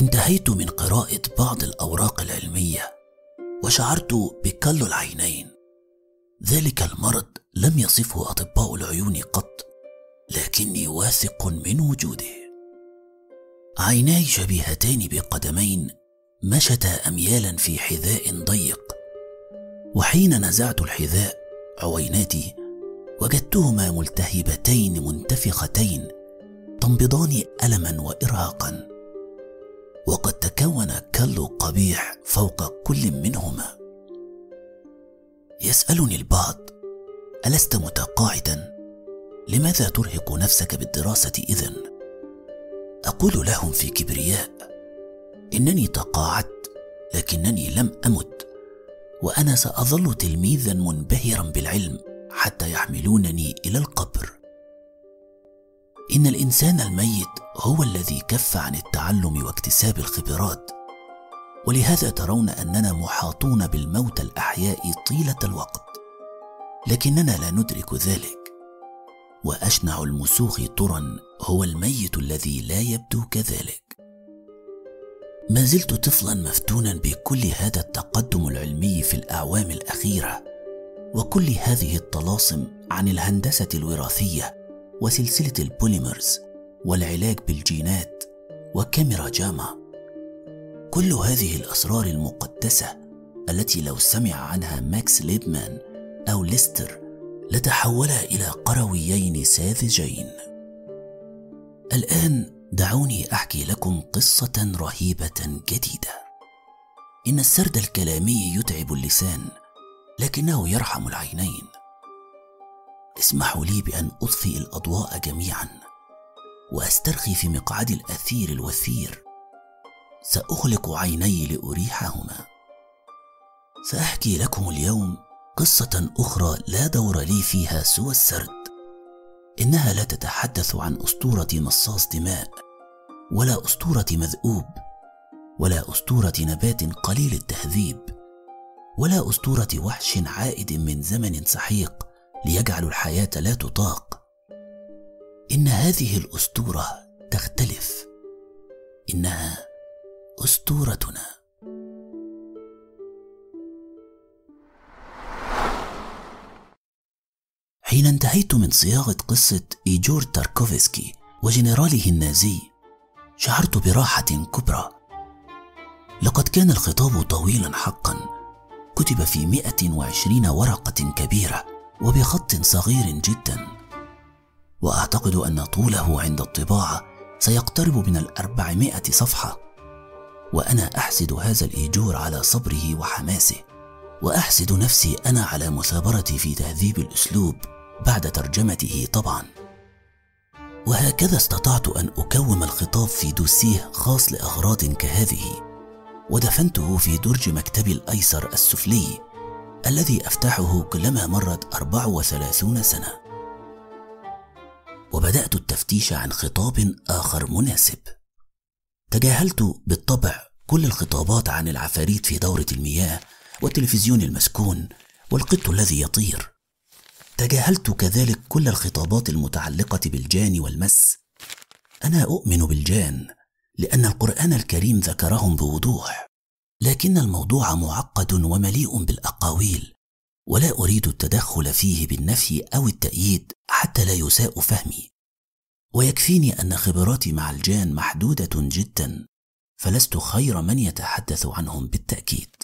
انتهيت من قراءة بعض الأوراق العلمية وشعرت بكل العينين ذلك المرض لم يصفه أطباء العيون قط لكني واثق من وجوده عيناي شبيهتان بقدمين مشتا أميالا في حذاء ضيق وحين نزعت الحذاء عويناتي وجدتهما ملتهبتين منتفختين تنبضان ألما وإرهاقا وقد تكون كل قبيح فوق كل منهما يسالني البعض الست متقاعدا لماذا ترهق نفسك بالدراسه اذن اقول لهم في كبرياء انني تقاعدت لكنني لم امت وانا ساظل تلميذا منبهرا بالعلم حتى يحملونني الى القبر ان الانسان الميت هو الذي كف عن التعلم واكتساب الخبرات ولهذا ترون اننا محاطون بالموتى الاحياء طيله الوقت لكننا لا ندرك ذلك واشنع المسوخ طرا هو الميت الذي لا يبدو كذلك ما زلت طفلا مفتونا بكل هذا التقدم العلمي في الاعوام الاخيره وكل هذه الطلاسم عن الهندسه الوراثيه وسلسله البوليمرز والعلاج بالجينات وكاميرا جاما كل هذه الاسرار المقدسه التي لو سمع عنها ماكس ليبمان او ليستر لتحولا الى قرويين ساذجين الان دعوني احكي لكم قصه رهيبه جديده ان السرد الكلامي يتعب اللسان لكنه يرحم العينين اسمحوا لي بان اطفئ الاضواء جميعا واسترخي في مقعد الاثير الوثير ساغلق عيني لاريحهما ساحكي لكم اليوم قصه اخرى لا دور لي فيها سوى السرد انها لا تتحدث عن اسطوره مصاص دماء ولا اسطوره مذؤوب ولا اسطوره نبات قليل التهذيب ولا اسطوره وحش عائد من زمن سحيق ليجعل الحياه لا تطاق ان هذه الاسطوره تختلف انها اسطورتنا حين انتهيت من صياغه قصه ايجور تاركوفسكي وجنراله النازي شعرت براحه كبرى لقد كان الخطاب طويلا حقا كتب في 120 ورقة كبيرة وبخط صغير جدا وأعتقد أن طوله عند الطباعة سيقترب من الأربعمائة صفحة وأنا أحسد هذا الإيجور على صبره وحماسه وأحسد نفسي أنا على مثابرتي في تهذيب الأسلوب بعد ترجمته طبعا وهكذا استطعت أن أكوم الخطاب في دوسيه خاص لأغراض كهذه ودفنته في درج مكتبي الأيسر السفلي الذي أفتحه كلما مرت أربع وثلاثون سنة وبدأت التفتيش عن خطاب آخر مناسب تجاهلت بالطبع كل الخطابات عن العفاريت في دورة المياه والتلفزيون المسكون والقط الذي يطير تجاهلت كذلك كل الخطابات المتعلقة بالجان والمس أنا أؤمن بالجان لأن القرآن الكريم ذكرهم بوضوح لكن الموضوع معقد ومليء بالأقاويل ولا أريد التدخل فيه بالنفي أو التأييد حتى لا يساء فهمي ويكفيني أن خبراتي مع الجان محدودة جدا فلست خير من يتحدث عنهم بالتأكيد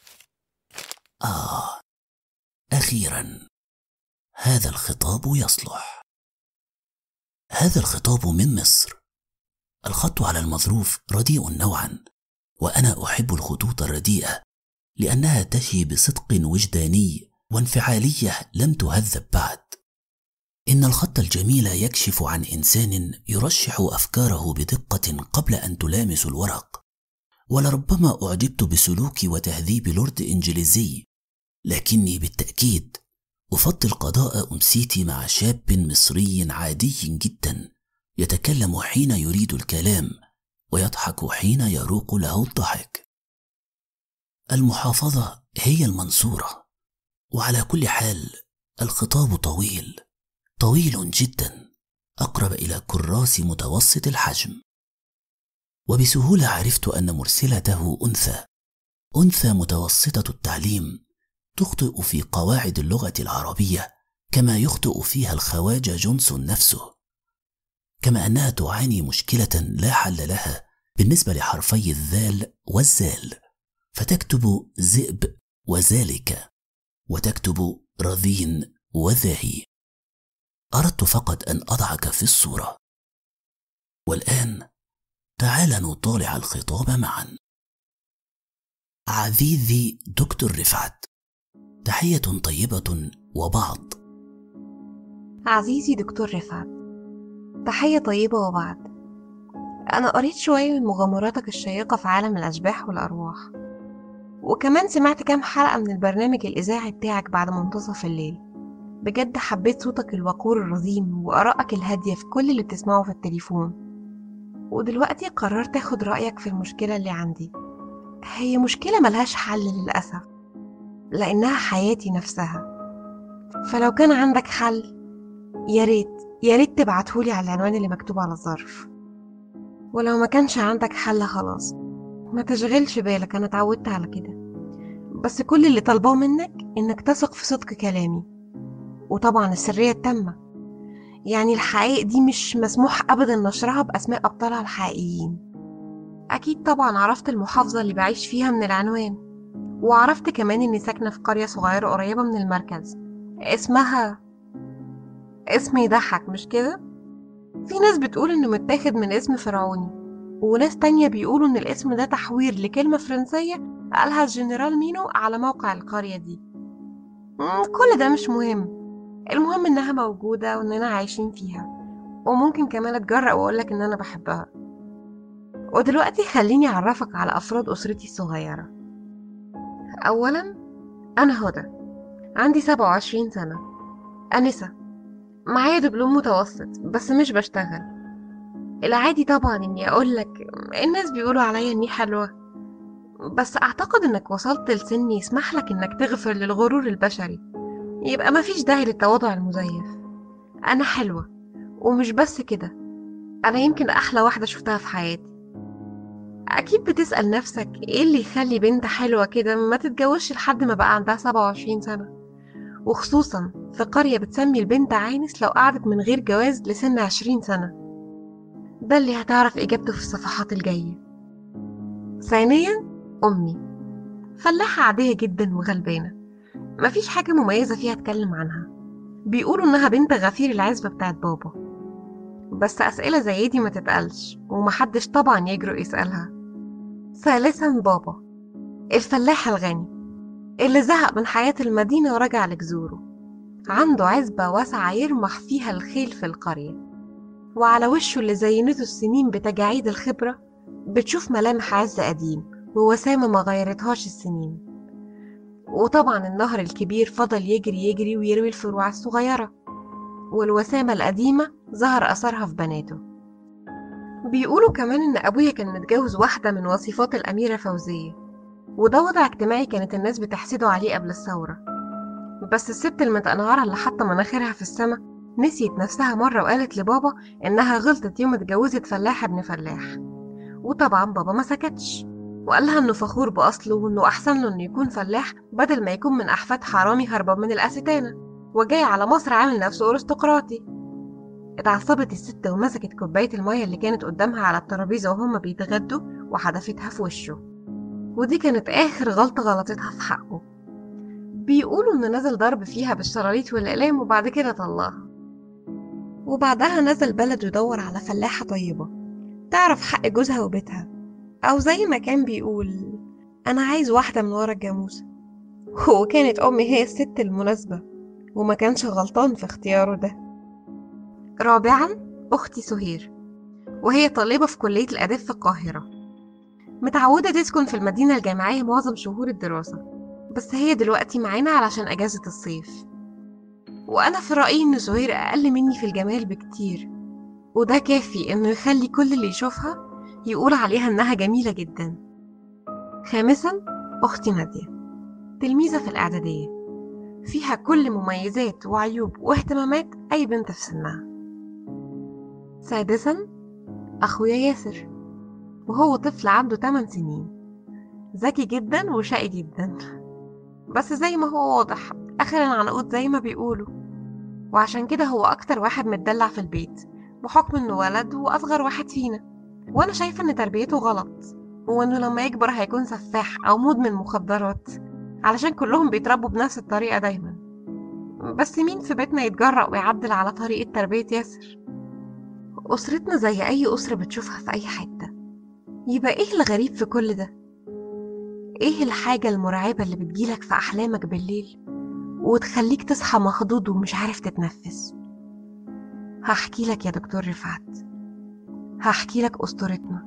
آه أخيرا هذا الخطاب يصلح هذا الخطاب من مصر الخط على المظروف رديء نوعا وانا احب الخطوط الرديئه لانها تشي بصدق وجداني وانفعاليه لم تهذب بعد ان الخط الجميل يكشف عن انسان يرشح افكاره بدقه قبل ان تلامس الورق ولربما اعجبت بسلوك وتهذيب لورد انجليزي لكني بالتاكيد افضل قضاء امسيتي مع شاب مصري عادي جدا يتكلم حين يريد الكلام ويضحك حين يروق له الضحك المحافظه هي المنصوره وعلى كل حال الخطاب طويل طويل جدا اقرب الى كراس متوسط الحجم وبسهولة عرفت أن مرسلته أنثى أنثى متوسطة التعليم تخطئ في قواعد اللغة العربية كما يخطئ فيها الخواجة جونسون نفسه كما أنها تعاني مشكلة لا حل لها بالنسبة لحرفي الذال والزال فتكتب ذئب وذلك وتكتب رذين وذاهي أردت فقط أن أضعك في الصورة والآن تعال نطالع الخطاب معا عزيزي دكتور رفعت تحية طيبة وبعض عزيزي دكتور رفعت تحية طيبة وبعد أنا قريت شوية من مغامراتك الشيقة في عالم الأشباح والأرواح وكمان سمعت كام حلقة من البرنامج الإذاعي بتاعك بعد منتصف الليل بجد حبيت صوتك الوقور الرزين وآرائك الهادية في كل اللي بتسمعه في التليفون ودلوقتي قررت أخد رأيك في المشكلة اللي عندي هي مشكلة ملهاش حل للأسف لأنها حياتي نفسها فلو كان عندك حل يا ريت يا ريت تبعتهولي على العنوان اللي مكتوب على الظرف ولو ما كانش عندك حل خلاص ما تشغلش بالك انا اتعودت على كده بس كل اللي طالباه منك انك تثق في صدق كلامي وطبعا السرية التامة يعني الحقائق دي مش مسموح ابدا نشرها باسماء ابطالها الحقيقيين اكيد طبعا عرفت المحافظة اللي بعيش فيها من العنوان وعرفت كمان اني ساكنة في قرية صغيرة قريبة من المركز اسمها اسم يضحك مش كده؟ في ناس بتقول انه متاخد من اسم فرعوني وناس تانية بيقولوا ان الاسم ده تحوير لكلمة فرنسية قالها الجنرال مينو على موقع القرية دي كل ده مش مهم المهم انها موجودة واننا عايشين فيها وممكن كمان اتجرأ واقولك ان انا بحبها ودلوقتي خليني اعرفك على افراد اسرتي الصغيرة اولا انا هدى عندي سبعة وعشرين سنة أنسة معايا دبلوم متوسط بس مش بشتغل العادي طبعا اني اقولك الناس بيقولوا عليا اني حلوة بس اعتقد انك وصلت لسن يسمح لك انك تغفر للغرور البشري يبقى مفيش داعي للتواضع المزيف انا حلوة ومش بس كده انا يمكن احلى واحدة شفتها في حياتي اكيد بتسأل نفسك ايه اللي يخلي بنت حلوة كده ما تتجوزش لحد ما بقى عندها سبعة وعشرين سنة وخصوصا في قرية بتسمي البنت عانس لو قعدت من غير جواز لسن عشرين سنة ده اللي هتعرف إجابته في الصفحات الجاية ثانيا أمي فلاحة عادية جدا وغلبانة مفيش حاجة مميزة فيها أتكلم عنها بيقولوا إنها بنت غفير العزبة بتاعت بابا بس أسئلة زي دي ما تتقالش ومحدش طبعا يجرؤ يسألها ثالثا بابا الفلاح الغني اللي زهق من حياة المدينة ورجع لجذوره عنده عزبة واسعة يرمح فيها الخيل في القرية وعلى وشه اللي زينته السنين بتجاعيد الخبرة بتشوف ملامح عز قديم ووسامة ما غيرتهاش السنين وطبعا النهر الكبير فضل يجري يجري ويروي الفروع الصغيرة والوسامة القديمة ظهر أثرها في بناته بيقولوا كمان إن أبويا كان متجوز واحدة من وصفات الأميرة فوزية وده وضع اجتماعي كانت الناس بتحسده عليه قبل الثورة بس الست المتقنعرة اللي حاطة مناخيرها في السما نسيت نفسها مرة وقالت لبابا إنها غلطت يوم اتجوزت فلاح ابن فلاح وطبعا بابا ما سكتش وقال لها إنه فخور بأصله وإنه أحسن له إنه يكون فلاح بدل ما يكون من أحفاد حرامي هربان من الأستانة وجاي على مصر عامل نفسه أرستقراطي اتعصبت الست ومسكت كوباية المية اللي كانت قدامها على الترابيزة وهما بيتغدوا وحدفتها في وشه ودي كانت آخر غلطة غلطتها في حقه بيقولوا إنه نزل ضرب فيها بالشراليط والأقلام وبعد كده طلعها وبعدها نزل بلد يدور على فلاحة طيبة تعرف حق جوزها وبيتها أو زي ما كان بيقول أنا عايز واحدة من ورا الجاموسة وكانت أمي هي الست المناسبة وما كانش غلطان في اختياره ده رابعا أختي سهير وهي طالبة في كلية الآداب في القاهرة متعودة تسكن في المدينة الجامعية معظم شهور الدراسة بس هي دلوقتي معانا علشان أجازة الصيف وأنا في رأيي إن سهير أقل مني في الجمال بكتير وده كافي إنه يخلي كل اللي يشوفها يقول عليها إنها جميلة جدا خامسا أختي نادية تلميذة في الإعدادية فيها كل مميزات وعيوب واهتمامات أي بنت في سنها سادسا أخويا ياسر وهو طفل عنده 8 سنين ذكي جدا وشقي جدا بس زي ما هو واضح آخر العنقود زي ما بيقولوا وعشان كده هو أكتر واحد متدلع في البيت بحكم إنه ولد وأصغر واحد فينا وأنا شايفة إن تربيته غلط وإنه لما يكبر هيكون سفاح أو مدمن مخدرات علشان كلهم بيتربوا بنفس الطريقة دايما بس مين في بيتنا يتجرأ ويعدل على طريقة تربية ياسر أسرتنا زي أي أسرة بتشوفها في أي حتة يبقى إيه الغريب في كل ده؟ إيه الحاجة المرعبة اللي بتجيلك في أحلامك بالليل وتخليك تصحى مخضوض ومش عارف تتنفس؟ هحكي لك يا دكتور رفعت هحكي لك أسطورتنا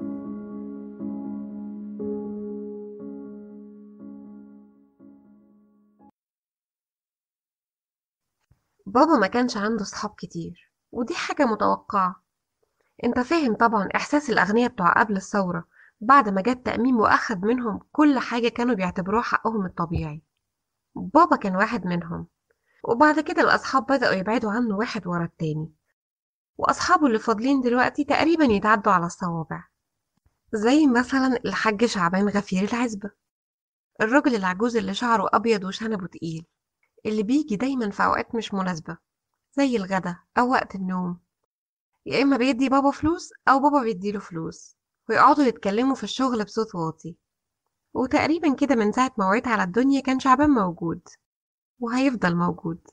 بابا ما كانش عنده صحاب كتير ودي حاجة متوقعة انت فاهم طبعا احساس الاغنياء بتوع قبل الثورة بعد ما جه التأميم واخد منهم كل حاجة كانوا بيعتبروها حقهم الطبيعي بابا كان واحد منهم وبعد كده الأصحاب بدأوا يبعدوا عنه واحد ورا التاني وأصحابه اللي فاضلين دلوقتي تقريبا يتعدوا على الصوابع زي مثلا الحاج شعبان غفير العزبة الراجل العجوز اللي شعره أبيض وشنبه تقيل اللي بيجي دايما في أوقات مش مناسبة زي الغدا أو وقت النوم يا إما بيدي بابا فلوس أو بابا بيديله فلوس ويقعدوا يتكلموا في الشغل بصوت واطي وتقريبا كده من ساعة ما وعيت على الدنيا كان شعبان موجود وهيفضل موجود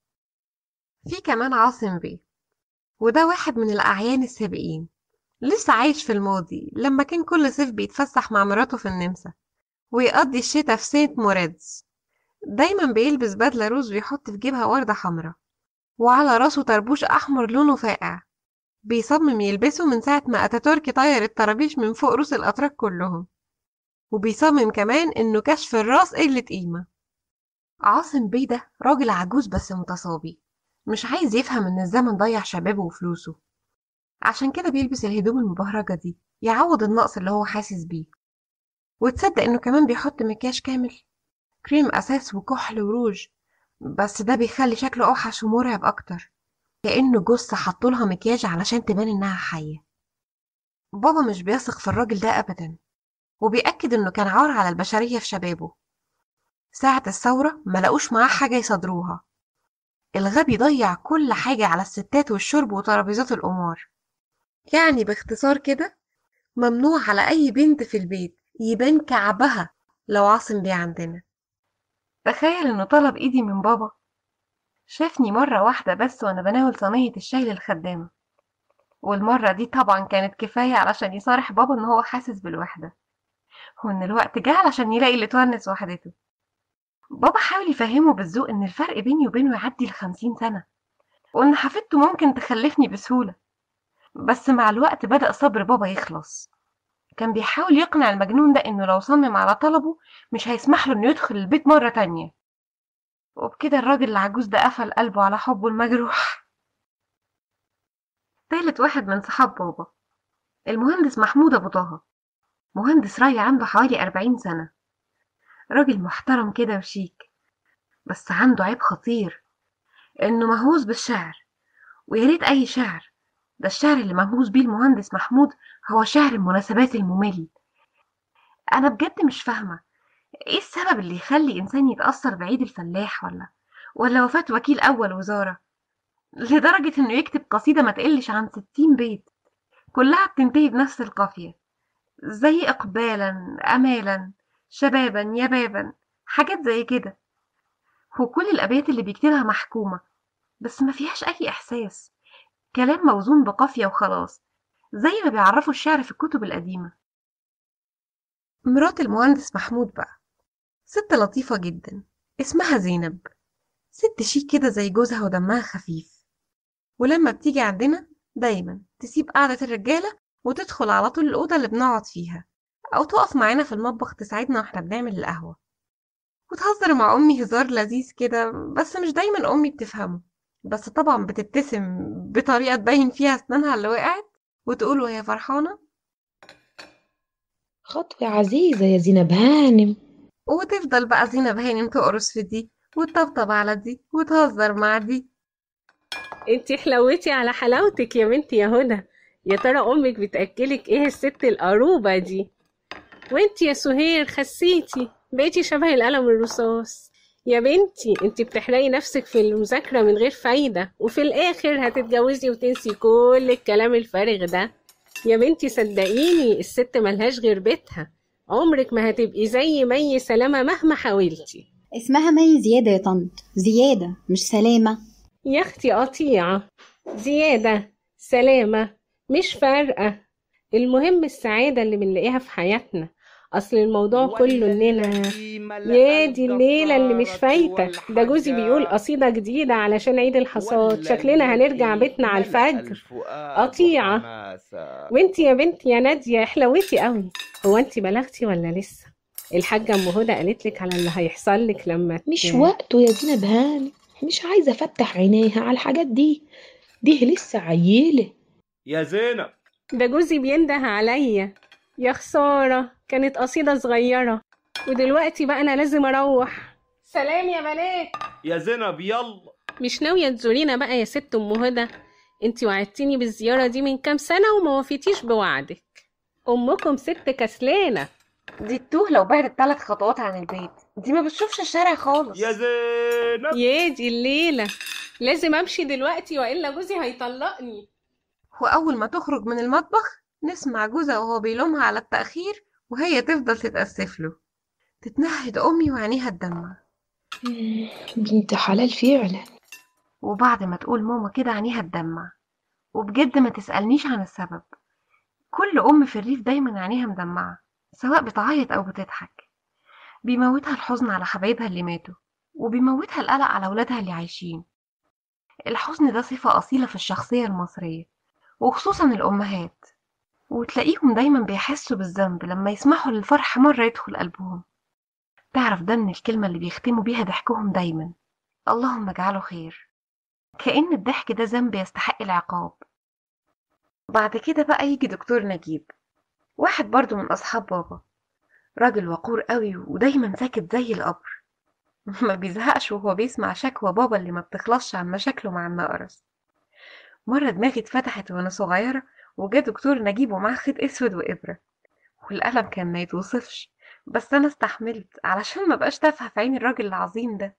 في كمان عاصم بيه وده واحد من الأعيان السابقين لسه عايش في الماضي لما كان كل صيف بيتفسح مع مراته في النمسا ويقضي الشتا في سينت موريدز دايما بيلبس بدلة روز ويحط في جيبها وردة حمراء وعلى راسه طربوش أحمر لونه فاقع بيصمم يلبسه من ساعة ما أتاتورك طير الطرابيش من فوق روس الأتراك كلهم وبيصمم كمان إنه كشف الراس قلة قيمة عاصم بيه ده راجل عجوز بس متصابي مش عايز يفهم إن الزمن ضيع شبابه وفلوسه عشان كده بيلبس الهدوم المبهرجة دي يعوض النقص اللي هو حاسس بيه وتصدق إنه كمان بيحط مكياج كامل كريم أساس وكحل وروج بس ده بيخلي شكله أوحش ومرعب أكتر كأنه جثة حطولها مكياج علشان تبان إنها حية بابا مش بيثق في الراجل ده أبدا وبيأكد إنه كان عار على البشرية في شبابه ساعة الثورة ملقوش معاه حاجة يصدروها الغبي ضيع كل حاجة على الستات والشرب وترابيزات القمار يعني باختصار كده ممنوع على أي بنت في البيت يبان كعبها لو عاصم بيه عندنا تخيل إنه طلب إيدي من بابا شافني مرة واحدة بس وأنا بناول صينية الشاي للخدامة والمرة دي طبعا كانت كفاية علشان يصارح بابا إن هو حاسس بالوحدة وإن الوقت جه علشان يلاقي اللي تونس وحدته بابا حاول يفهمه بالذوق إن الفرق بيني وبينه يعدي الخمسين سنة وإن حفيدته ممكن تخلفني بسهولة بس مع الوقت بدأ صبر بابا يخلص كان بيحاول يقنع المجنون ده إنه لو صمم على طلبه مش هيسمح له إنه يدخل البيت مرة تانية وبكده الراجل العجوز ده قفل قلبه على حبه المجروح تالت واحد من صحاب بابا المهندس محمود أبو طه مهندس راي عنده حوالي أربعين سنة راجل محترم كده وشيك بس عنده عيب خطير إنه مهووس بالشعر وياريت أي شعر ده الشعر اللي مهووس بيه المهندس محمود هو شعر المناسبات الممل أنا بجد مش فاهمة إيه السبب اللي يخلي إنسان يتأثر بعيد الفلاح ولا ولا وفاة وكيل أول وزارة لدرجة إنه يكتب قصيدة ما تقلش عن ستين بيت كلها بتنتهي بنفس القافية زي إقبالا أمالا شبابا يبابا حاجات زي كده وكل الأبيات اللي بيكتبها محكومة بس ما فيهاش أي إحساس كلام موزون بقافية وخلاص زي ما بيعرفوا الشعر في الكتب القديمة مرات المهندس محمود بقى ست لطيفة جدا اسمها زينب ست شيك كده زي جوزها ودمها خفيف ولما بتيجي عندنا دايما تسيب قعدة الرجالة وتدخل على طول الأوضة اللي بنقعد فيها أو تقف معانا في المطبخ تساعدنا واحنا بنعمل القهوة وتهزر مع أمي هزار لذيذ كده بس مش دايما أمي بتفهمه بس طبعا بتبتسم بطريقة تبين فيها أسنانها اللي وقعت وتقول وهي فرحانة خطوة عزيزة يا زينب هانم وتفضل بقى زينب هانم تقرص في دي وتطبطب على دي وتهزر مع دي انتي حلوتي على حلاوتك يا بنتي يا هدى يا ترى امك بتاكلك ايه الست القروبه دي وانت يا سهير خسيتي بقيتي شبه القلم الرصاص يا بنتي انت بتحرقي نفسك في المذاكره من غير فايده وفي الاخر هتتجوزي وتنسي كل الكلام الفارغ ده يا بنتي صدقيني الست ملهاش غير بيتها عمرك ما هتبقي زي مي سلامه مهما حاولتي اسمها مي زيادة يا طنط زيادة مش سلامة يا اختي قطيعة زيادة سلامة مش فارقة المهم السعادة اللي بنلاقيها في حياتنا أصل الموضوع كله إننا يا دي الليلة اللي مش فايتة ده جوزي بيقول قصيدة جديدة علشان عيد الحصاد شكلنا هنرجع بيتنا على الفجر قطيعة وانتي يا بنتي يا نادية حلوتي قوي هو انتي بلغتي ولا لسه الحاجة أم هدى قالت لك على اللي هيحصل لك لما ت- مش وقته يا زينب هانم مش عايزة أفتح عينيها على الحاجات دي دي لسه عيلة يا زينب ده جوزي بينده عليا يا خسارة كانت قصيدة صغيرة ودلوقتي بقى أنا لازم أروح سلام يا بنات يا زينب يلا مش ناوية تزورينا بقى يا ست أم هدى انتي وعدتيني بالزيارة دي من كام سنة وما وفيتيش بوعدك أمكم ست كسلانة دي التوه لو بعدت ثلاث خطوات عن البيت دي ما بتشوفش الشارع خالص يا زينب يا دي الليلة لازم أمشي دلوقتي وإلا جوزي هيطلقني وأول ما تخرج من المطبخ نسمع جوزها وهو بيلومها على التأخير وهي تفضل تتأسف له تتنهد أمي وعينيها تدمع مم، بنت حلال فعلا وبعد ما تقول ماما كده عينيها تدمع وبجد ما تسألنيش عن السبب كل أم في الريف دايما عينيها مدمعة سواء بتعيط أو بتضحك بيموتها الحزن على حبايبها اللي ماتوا وبيموتها القلق على ولادها اللي عايشين الحزن ده صفة أصيلة في الشخصية المصرية وخصوصا الأمهات وتلاقيهم دايما بيحسوا بالذنب لما يسمحوا للفرح مرة يدخل قلبهم تعرف ده من الكلمة اللي بيختموا بيها ضحكهم دايما اللهم اجعله خير كأن الضحك ده ذنب يستحق العقاب بعد كده بقى يجي دكتور نجيب واحد برضو من أصحاب بابا راجل وقور قوي ودايما ساكت زي القبر ما بيزهقش وهو بيسمع شكوى بابا اللي ما بتخلصش عن مشاكله مع النقرس مرة دماغي اتفتحت وأنا صغيرة وجا دكتور نجيب ومعاه خيط أسود وإبرة والقلم كان ما يتوصفش بس أنا استحملت علشان ما بقاش تافهة في عين الراجل العظيم ده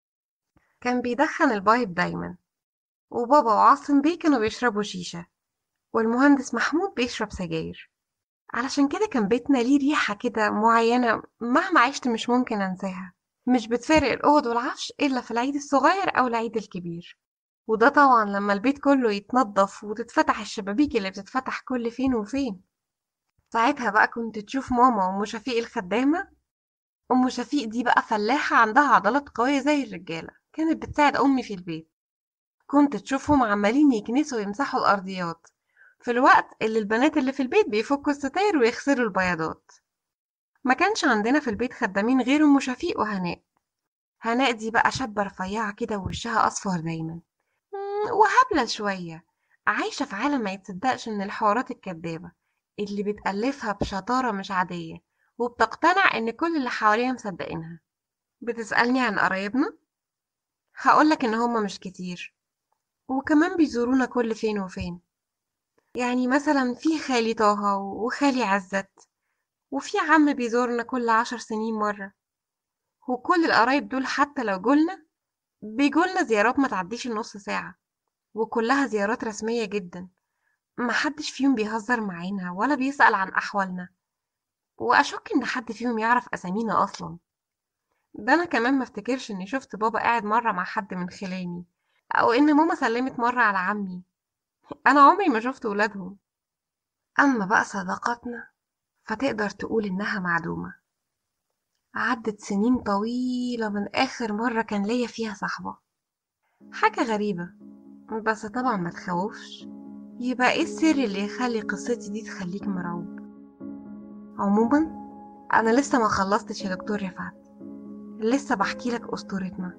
كان بيدخن البايب دايما وبابا وعاصم بيه كانوا بيشربوا شيشة والمهندس محمود بيشرب سجاير علشان كده كان بيتنا ليه ريحة كده معينة مهما عشت مش ممكن أنساها مش بتفارق الأوض والعفش إلا في العيد الصغير أو العيد الكبير وده طبعا لما البيت كله يتنضف وتتفتح الشبابيك اللي بتتفتح كل فين وفين ساعتها بقى كنت تشوف ماما وأم شفيق الخدامة أم شفيق دي بقى فلاحة عندها عضلات قوية زي الرجالة كانت بتساعد أمي في البيت كنت تشوفهم عمالين يكنسوا ويمسحوا الأرضيات في الوقت اللي البنات اللي في البيت بيفكوا الستاير ويغسلوا البياضات ما كانش عندنا في البيت خدامين غير أم شفيق وهناء هناء دي بقى شابة رفيعة كده ووشها أصفر دايما مم، وهبلة شوية عايشة في عالم ما يتصدقش من الحوارات الكدابة اللي بتألفها بشطارة مش عادية وبتقتنع إن كل اللي حواليها مصدقينها بتسألني عن قرايبنا هقولك إن هما مش كتير وكمان بيزورونا كل فين وفين يعني مثلا في خالي طه وخالي عزت وفي عم بيزورنا كل عشر سنين مرة وكل القرايب دول حتى لو جولنا بيجولنا زيارات ما تعديش النص ساعة وكلها زيارات رسمية جدا محدش فيهم بيهزر معانا ولا بيسأل عن أحوالنا وأشك إن حد فيهم يعرف أسامينا أصلا ده أنا كمان ما افتكرش إني شفت بابا قاعد مرة مع حد من خلاني أو إن ماما سلمت مرة على عمي أنا عمري ما شفت ولادهم أما بقى صداقاتنا فتقدر تقول إنها معدومة عدت سنين طويلة من آخر مرة كان ليا فيها صاحبة حاجة غريبة بس طبعا ما تخوفش يبقى ايه السر اللي يخلي قصتي دي تخليك مرعوب عموما انا لسه ما خلصتش يا دكتور رفعت لسه بحكي لك اسطورتنا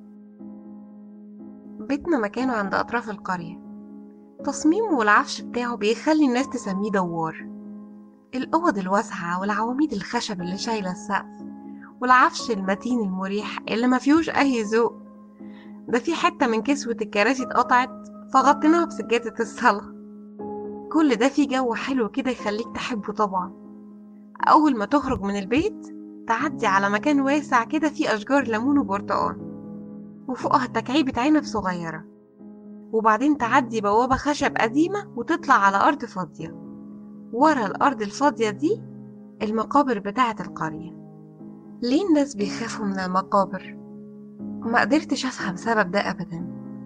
بيتنا مكانه عند اطراف القرية تصميمه والعفش بتاعه بيخلي الناس تسميه دوار الأوض الواسعة والعواميد الخشب اللي شايلة السقف والعفش المتين المريح اللي ما فيهوش أي ذوق ده في حتة من كسوة الكراسي اتقطعت فغطيناها بسجادة الصلاة كل ده فيه جو حلو كده يخليك تحبه طبعا أول ما تخرج من البيت تعدي على مكان واسع كده فيه أشجار ليمون وبرتقال وفوقها تكعيبة عنب صغيرة وبعدين تعدي بوابة خشب قديمة وتطلع على أرض فاضية ورا الأرض الفاضية دي المقابر بتاعة القرية ليه الناس بيخافوا من المقابر؟ ما قدرتش أفهم سبب ده أبدا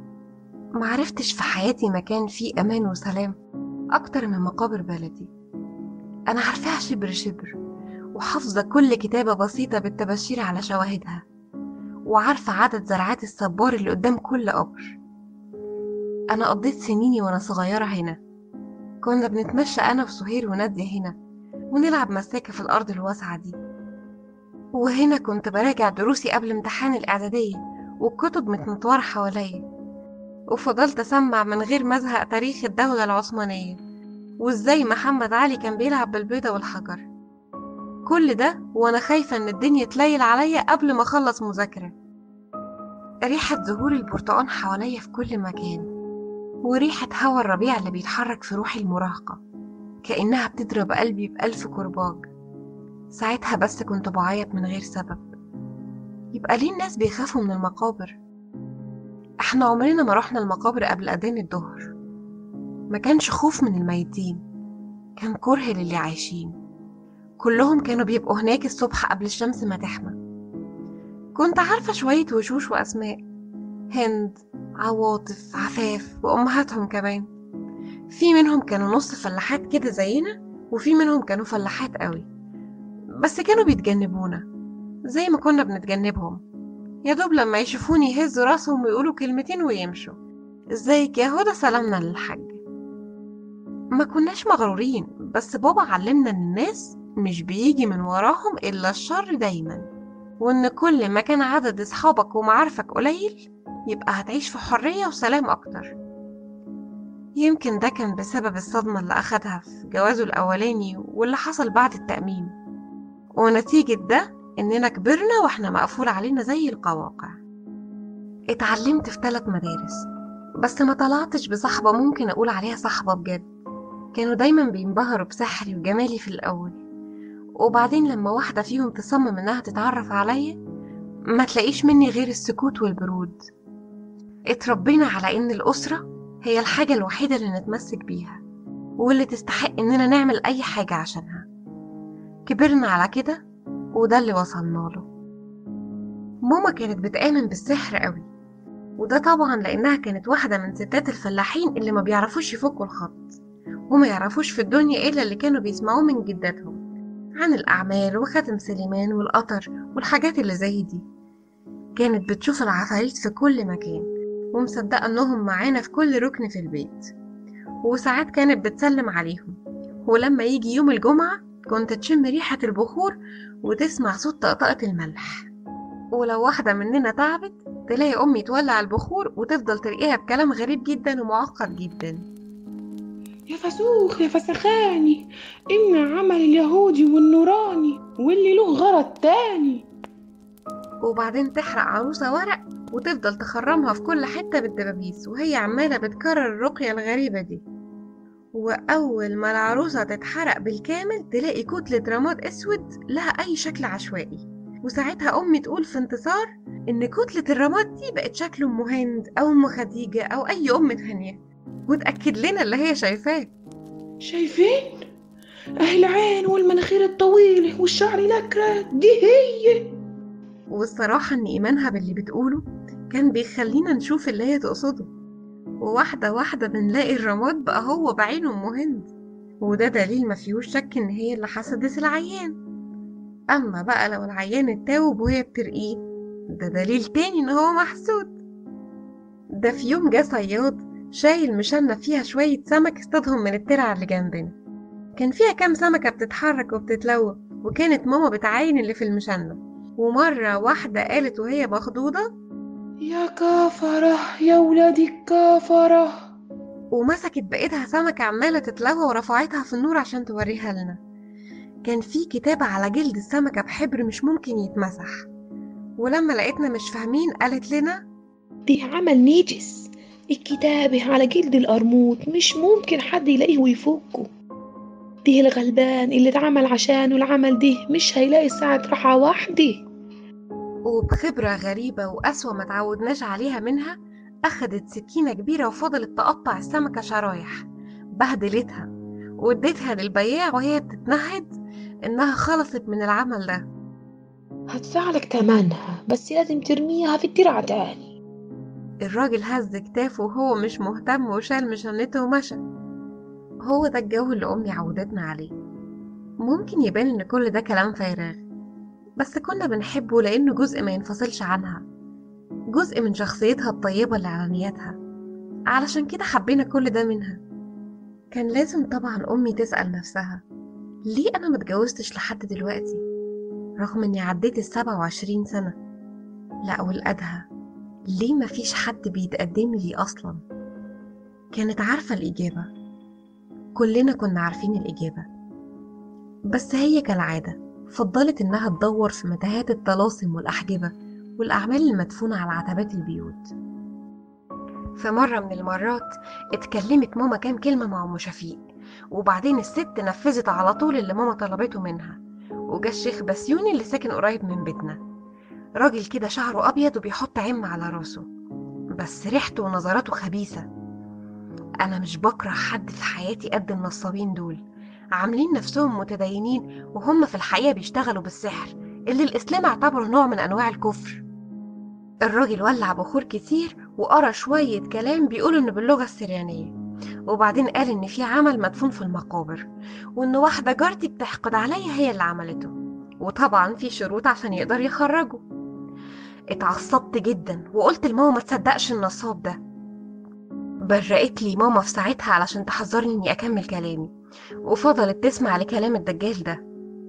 معرفتش في حياتي مكان فيه أمان وسلام أكتر من مقابر بلدي أنا عارفاها شبر شبر وحافظة كل كتابة بسيطة بالتباشير على شواهدها وعارفة عدد زرعات الصبار اللي قدام كل قبر أنا قضيت سنيني وأنا صغيرة هنا كنا بنتمشى أنا وسهير ونادية هنا ونلعب مساكة في الأرض الواسعة دي وهنا كنت براجع دروسي قبل امتحان الإعدادية والكتب متنطورة حواليا وفضلت أسمع من غير ما أزهق تاريخ الدولة العثمانية وإزاي محمد علي كان بيلعب بالبيضة والحجر كل ده وأنا خايفة إن الدنيا تليل عليا قبل ما أخلص مذاكرة ريحة زهور البرتقال حواليا في كل مكان وريحة هوا الربيع اللي بيتحرك في روحي المراهقة كأنها بتضرب قلبي بألف كرباج ساعتها بس كنت بعيط من غير سبب يبقى ليه الناس بيخافوا من المقابر احنا عمرنا ما رحنا المقابر قبل أذان الظهر ما كانش خوف من الميتين كان كره للي عايشين كلهم كانوا بيبقوا هناك الصبح قبل الشمس ما تحمى كنت عارفة شوية وشوش وأسماء هند عواطف عفاف وأمهاتهم كمان في منهم كانوا نص فلاحات كده زينا وفي منهم كانوا فلاحات قوي بس كانوا بيتجنبونا زي ما كنا بنتجنبهم يا دوب لما يشوفوني يهزوا راسهم ويقولوا كلمتين ويمشوا ازيك يا هدى سلامنا للحاج ما كناش مغرورين بس بابا علمنا ان الناس مش بيجي من وراهم الا الشر دايما وان كل ما كان عدد اصحابك ومعارفك قليل يبقى هتعيش في حرية وسلام اكتر يمكن ده كان بسبب الصدمة اللي أخدها في جوازه الأولاني واللي حصل بعد التأميم ونتيجة ده إننا كبرنا وإحنا مقفول علينا زي القواقع اتعلمت في ثلاث مدارس بس ما طلعتش بصحبة ممكن أقول عليها صحبة بجد كانوا دايما بينبهروا بسحري وجمالي في الأول وبعدين لما واحدة فيهم تصمم إنها تتعرف عليا ما تلاقيش مني غير السكوت والبرود اتربينا على إن الأسرة هي الحاجة الوحيدة اللي نتمسك بيها واللي تستحق إننا نعمل أي حاجة عشانها كبرنا على كده وده اللي وصلنا له ماما كانت بتآمن بالسحر قوي وده طبعا لأنها كانت واحدة من ستات الفلاحين اللي ما بيعرفوش يفكوا الخط وما يعرفوش في الدنيا إلا اللي كانوا بيسمعوه من جداتهم عن الأعمال وخاتم سليمان والقطر والحاجات اللي زي دي كانت بتشوف العفاريت في كل مكان ومصدقة إنهم معانا في كل ركن في البيت وساعات كانت بتسلم عليهم ولما يجي يوم الجمعة كنت تشم ريحة البخور وتسمع صوت طقطقة الملح ولو واحدة مننا تعبت تلاقي أمي تولع البخور وتفضل ترقيها بكلام غريب جدا ومعقد جدا يا فسوخ يا فسخاني إن عمل اليهودي والنوراني واللي له غرض تاني وبعدين تحرق عروسة ورق وتفضل تخرمها في كل حتة بالدبابيس وهي عمالة بتكرر الرقية الغريبة دي وأول ما العروسة تتحرق بالكامل تلاقي كتلة رماد أسود لها أي شكل عشوائي وساعتها أمي تقول في انتصار إن كتلة الرماد دي بقت شكل أم هند أو أم خديجة أو أي أم تانية وتأكد لنا اللي هي شايفاه شايفين أهل العين والمناخير الطويلة والشعر الأكرة دي هي والصراحة إن إيمانها باللي بتقوله كان بيخلينا نشوف اللي هي تقصده وواحدة واحدة بنلاقي الرماد بقى هو بعينه أم هند وده دليل ما فيهوش شك إن هي اللي حسدت العيان أما بقى لو العيان اتاوب وهي بترقيه ده دليل تاني إن هو محسود ده في يوم جه صياد شايل مشنة فيها شوية سمك اصطادهم من الترعة اللي جنبنا كان فيها كام سمكة بتتحرك وبتتلوى وكانت ماما بتعاين اللي في المشنة ومرة واحدة قالت وهي مخضوضة يا كافرة يا ولادي الكافرة ومسكت بإيدها سمكة عمالة تتلوى ورفعتها في النور عشان توريها لنا كان في كتابة على جلد السمكة بحبر مش ممكن يتمسح ولما لقيتنا مش فاهمين قالت لنا دي عمل نجس الكتابة على جلد القرموط مش ممكن حد يلاقيه ويفكه ده الغلبان اللي اتعمل عشانه العمل ده مش هيلاقي ساعة راحة واحدة وبخبرة غريبة وأسوأ ما تعودناش عليها منها أخدت سكينة كبيرة وفضلت تقطع السمكة شرايح بهدلتها واديتها للبياع وهي بتتنهد إنها خلصت من العمل ده هدفع لك تمنها بس لازم ترميها في الترعة تاني الراجل هز كتافه وهو مش مهتم وشال مشنته ومشى هو ده الجو اللي أمي عودتنا عليه ممكن يبان إن كل ده كلام فارغ بس كنا بنحبه لأنه جزء ما ينفصلش عنها جزء من شخصيتها الطيبة اللي على نياتها علشان كده حبينا كل ده منها كان لازم طبعا أمي تسأل نفسها ليه أنا متجوزتش لحد دلوقتي رغم إني عديت السبعة وعشرين سنة لا والأدهى ليه مفيش حد بيتقدم لي أصلا كانت عارفة الإجابة كلنا كنا عارفين الإجابة بس هي كالعادة فضلت إنها تدور في متاهات الطلاسم والأحجبة والأعمال المدفونة على عتبات البيوت في مرة من المرات اتكلمت ماما كام كلمة مع أم شفيق وبعدين الست نفذت على طول اللي ماما طلبته منها وجا الشيخ بسيوني اللي ساكن قريب من بيتنا راجل كده شعره أبيض وبيحط عم على راسه بس ريحته ونظراته خبيثة أنا مش بكره حد في حياتي قد النصابين دول عاملين نفسهم متدينين وهم في الحقيقة بيشتغلوا بالسحر اللي الإسلام اعتبره نوع من أنواع الكفر الراجل ولع بخور كتير وقرا شوية كلام بيقول إنه باللغة السريانية وبعدين قال إن في عمل مدفون في المقابر وإن واحدة جارتي بتحقد عليا هي اللي عملته وطبعا في شروط عشان يقدر يخرجه اتعصبت جدا وقلت لماما ما تصدقش النصاب ده برقت لي ماما في ساعتها علشان تحذرني اني اكمل كلامي وفضلت تسمع لكلام الدجال ده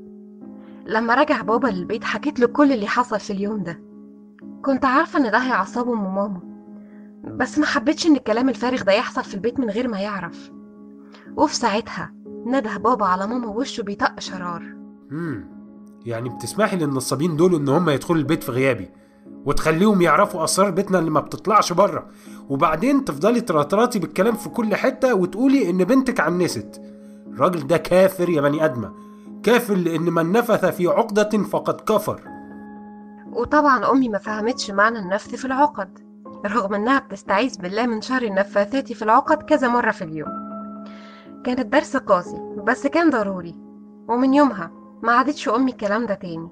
لما رجع بابا للبيت حكيت له كل اللي حصل في اليوم ده كنت عارفة ان ده هيعصبه ام ماما بس ما حبيتش ان الكلام الفارغ ده يحصل في البيت من غير ما يعرف وفي ساعتها نده بابا على ماما وشه بيطق شرار امم يعني بتسمحي للنصابين دول ان هم يدخلوا البيت في غيابي وتخليهم يعرفوا اسرار بيتنا اللي ما بتطلعش بره وبعدين تفضلي ترطرطي بالكلام في كل حته وتقولي ان بنتك عنست الراجل ده كافر يا بني ادمه كافر لان من نفث في عقده فقد كفر وطبعا امي ما فهمتش معنى النفث في العقد رغم انها بتستعيذ بالله من شر النفاثات في العقد كذا مرة في اليوم كانت درس قاسي بس كان ضروري ومن يومها ما عادتش امي الكلام ده تاني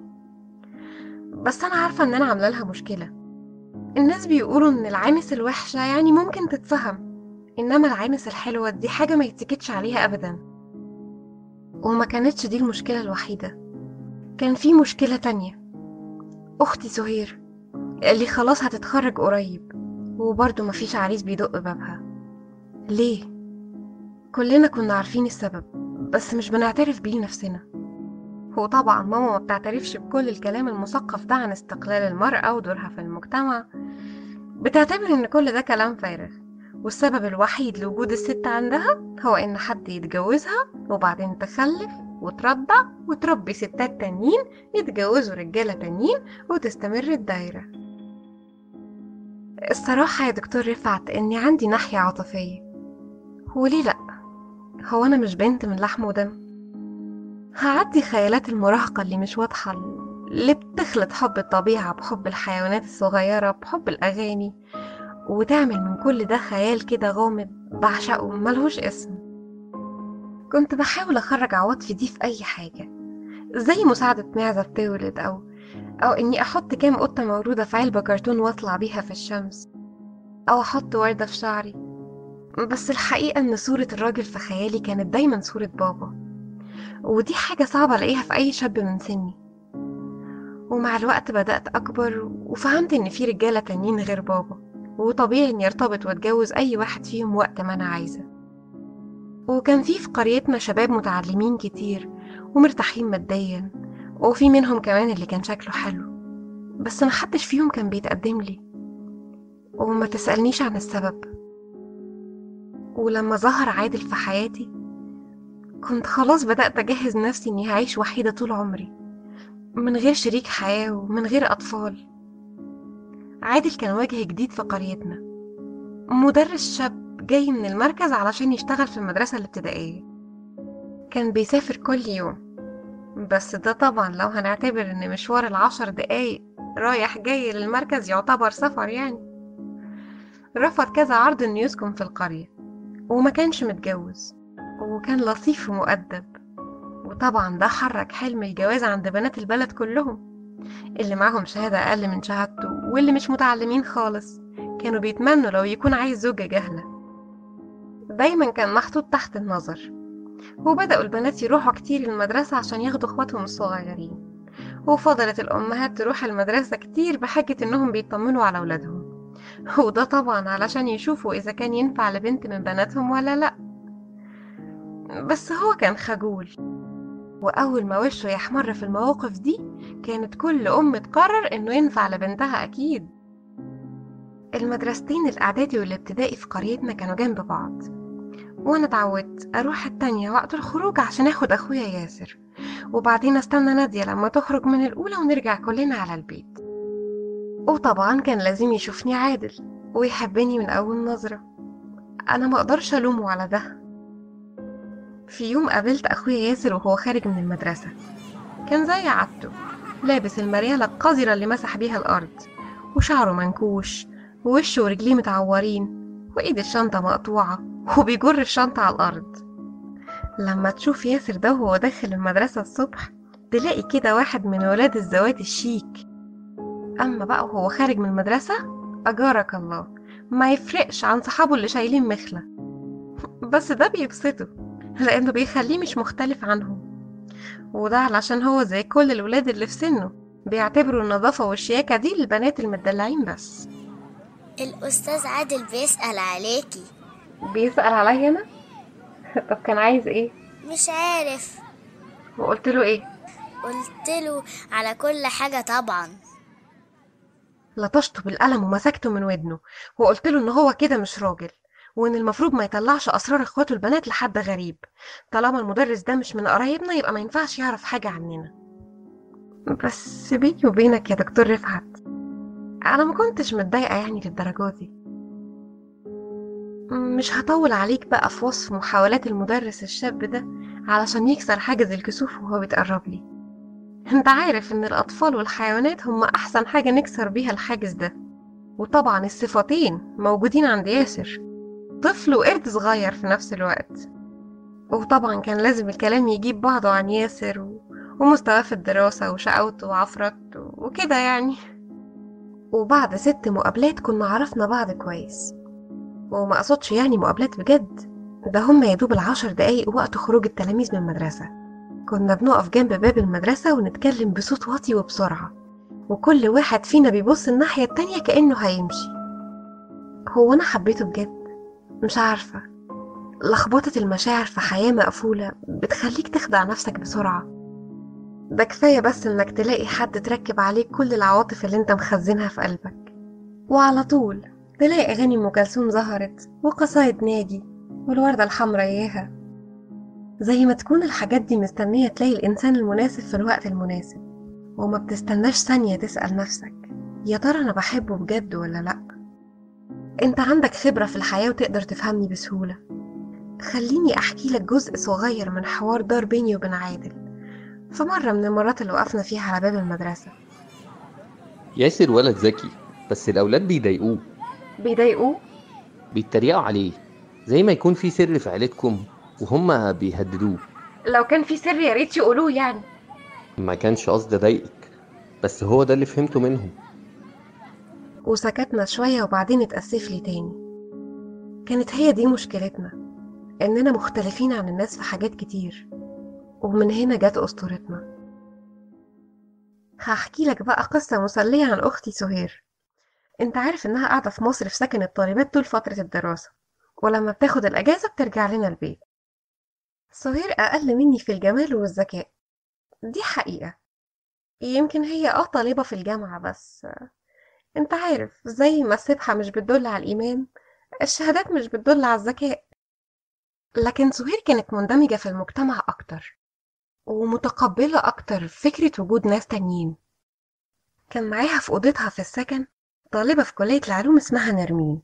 بس انا عارفة ان انا عاملة لها مشكلة الناس بيقولوا ان العانس الوحشة يعني ممكن تتفهم انما العانس الحلوة دي حاجة ما يتسكتش عليها ابدا وما كانتش دي المشكلة الوحيدة كان في مشكلة تانية اختي سهير اللي خلاص هتتخرج قريب وبرضه مفيش عريس بيدق بابها ليه كلنا كنا عارفين السبب بس مش بنعترف بيه نفسنا وطبعا ماما ما بتعترفش بكل الكلام المثقف ده عن استقلال المرأة ودورها في المجتمع بتعتبر ان كل ده كلام فارغ والسبب الوحيد لوجود الست عندها هو ان حد يتجوزها وبعدين تخلف وترضع وتربي ستات تانيين يتجوزوا رجالة تانيين وتستمر الدايرة الصراحة يا دكتور رفعت اني عندي ناحية عاطفية وليه لأ هو أنا مش بنت من لحم ودم هعدي خيالات المراهقة اللي مش واضحة اللي بتخلط حب الطبيعة بحب الحيوانات الصغيرة بحب الأغاني وتعمل من كل ده خيال كده غامض بعشقه ملهوش اسم كنت بحاول أخرج عواطفي دي في أي حاجة زي مساعدة معزة بتولد أو أو إني أحط كام قطة مولودة في علبة كرتون وأطلع بيها في الشمس أو أحط وردة في شعري بس الحقيقة إن صورة الراجل في خيالي كانت دايما صورة بابا ودي حاجة صعبة ألاقيها في أي شاب من سني ومع الوقت بدأت أكبر وفهمت إن في رجالة تانيين غير بابا وطبيعي إني أرتبط وأتجوز أي واحد فيهم وقت ما أنا عايزة وكان في في قريتنا شباب متعلمين كتير ومرتاحين ماديا وفي منهم كمان اللي كان شكله حلو بس محدش فيهم كان بيتقدم لي وما تسألنيش عن السبب ولما ظهر عادل في حياتي كنت خلاص بدأت أجهز نفسي إني هعيش وحيدة طول عمري من غير شريك حياة ومن غير أطفال عادل كان وجه جديد في قريتنا مدرس شاب جاي من المركز علشان يشتغل في المدرسة الابتدائية كان بيسافر كل يوم بس ده طبعا لو هنعتبر ان مشوار العشر دقايق رايح جاي للمركز يعتبر سفر يعني رفض كذا عرض انه يسكن في القرية وما كانش متجوز وكان لطيف ومؤدب وطبعا ده حرك حلم الجواز عند بنات البلد كلهم اللي معاهم شهادة أقل من شهادته واللي مش متعلمين خالص كانوا بيتمنوا لو يكون عايز زوجة جاهلة دايما كان محطوط تحت النظر وبدأوا البنات يروحوا كتير المدرسة عشان ياخدوا اخواتهم الصغيرين وفضلت الأمهات تروح المدرسة كتير بحجة إنهم بيطمنوا على أولادهم وده طبعا علشان يشوفوا إذا كان ينفع لبنت من بناتهم ولا لأ بس هو كان خجول وأول ما وشه يحمر في المواقف دي كانت كل أم تقرر إنه ينفع لبنتها أكيد المدرستين الإعدادي والابتدائي في قريتنا كانوا جنب بعض وأنا اتعودت أروح التانية وقت الخروج عشان أخد أخويا ياسر وبعدين أستنى نادية لما تخرج من الأولى ونرجع كلنا على البيت وطبعا كان لازم يشوفني عادل ويحبني من أول نظرة أنا ما أقدرش ألومه على ده في يوم قابلت أخويا ياسر وهو خارج من المدرسة كان زي عادته لابس المريالة القذرة اللي مسح بيها الأرض وشعره منكوش ووشه ورجليه متعورين وإيد الشنطة مقطوعة وبيجر الشنطة على الأرض لما تشوف ياسر ده وهو داخل المدرسة الصبح تلاقي كده واحد من ولاد الزوات الشيك أما بقى وهو خارج من المدرسة أجارك الله ما يفرقش عن صحابه اللي شايلين مخلة بس ده بيبسطه لأنه بيخليه مش مختلف عنهم وده علشان هو زي كل الولاد اللي في سنه بيعتبروا النظافة والشياكة دي للبنات المدلعين بس الأستاذ عادل بيسأل عليكي بيسأل عليا أنا طب كان عايز إيه مش عارف وقلت له إيه قلت له على كل حاجة طبعا لطشته بالقلم ومسكته من ودنه وقلت له إن هو كده مش راجل وإن المفروض ما يطلعش أسرار إخواته البنات لحد غريب طالما المدرس ده مش من قرايبنا يبقى ما ينفعش يعرف حاجة عننا بس بيني وبينك يا دكتور رفعت أنا ما كنتش متضايقة يعني للدرجة دي مش هطول عليك بقى في وصف محاولات المدرس الشاب ده علشان يكسر حاجز الكسوف وهو بيتقرب لي انت عارف ان الأطفال والحيوانات هم أحسن حاجة نكسر بيها الحاجز ده وطبعا الصفتين موجودين عند ياسر طفل وقرد صغير في نفس الوقت وطبعا كان لازم الكلام يجيب بعضه عن ياسر و... ومستواه في الدراسة وشقاوته وعفرته وكده يعني وبعد ست مقابلات كنا عرفنا بعض كويس وما أقصدش يعني مقابلات بجد ده هم يدوب العشر دقايق وقت خروج التلاميذ من المدرسة كنا بنقف جنب باب المدرسة ونتكلم بصوت واطي وبسرعة وكل واحد فينا بيبص الناحية التانية كأنه هيمشي هو أنا حبيته بجد مش عارفة لخبطة المشاعر في حياة مقفولة بتخليك تخدع نفسك بسرعة ده كفاية بس إنك تلاقي حد تركب عليك كل العواطف اللي انت مخزنها في قلبك وعلى طول تلاقي أغاني أم كلثوم ظهرت وقصايد ناجي والوردة الحمراء إياها زي ما تكون الحاجات دي مستنية تلاقي الإنسان المناسب في الوقت المناسب وما بتستناش ثانية تسأل نفسك يا ترى أنا بحبه بجد ولا لأ أنت عندك خبرة في الحياة وتقدر تفهمني بسهولة خليني أحكي لك جزء صغير من حوار دار بيني وبين عادل في مرة من المرات اللي وقفنا فيها على باب المدرسة ياسر ولد ذكي بس الأولاد بيضايقوه بيضايقوه بيتريقوا عليه زي ما يكون في سر في عيلتكم وهم بيهددوه لو كان في سر يا ريت يقولوه يعني ما كانش قصدي أضايقك بس هو ده اللي فهمته منهم وسكتنا شوية وبعدين اتأسف لي تاني كانت هي دي مشكلتنا إننا مختلفين عن الناس في حاجات كتير ومن هنا جت أسطورتنا هحكي لك بقى قصة مسلية عن أختي سهير انت عارف انها قاعدة في مصر في سكن الطالبات طول فترة الدراسة ولما بتاخد الأجازة بترجع لنا البيت سهير أقل مني في الجمال والذكاء دي حقيقة يمكن هي اه طالبة في الجامعة بس انت عارف زي ما السبحة مش بتدل على الإيمان الشهادات مش بتدل على الذكاء لكن سهير كانت مندمجة في المجتمع أكتر ومتقبلة أكتر فكرة وجود ناس تانيين كان معاها في أوضتها في السكن طالبة في كلية العلوم اسمها نرمين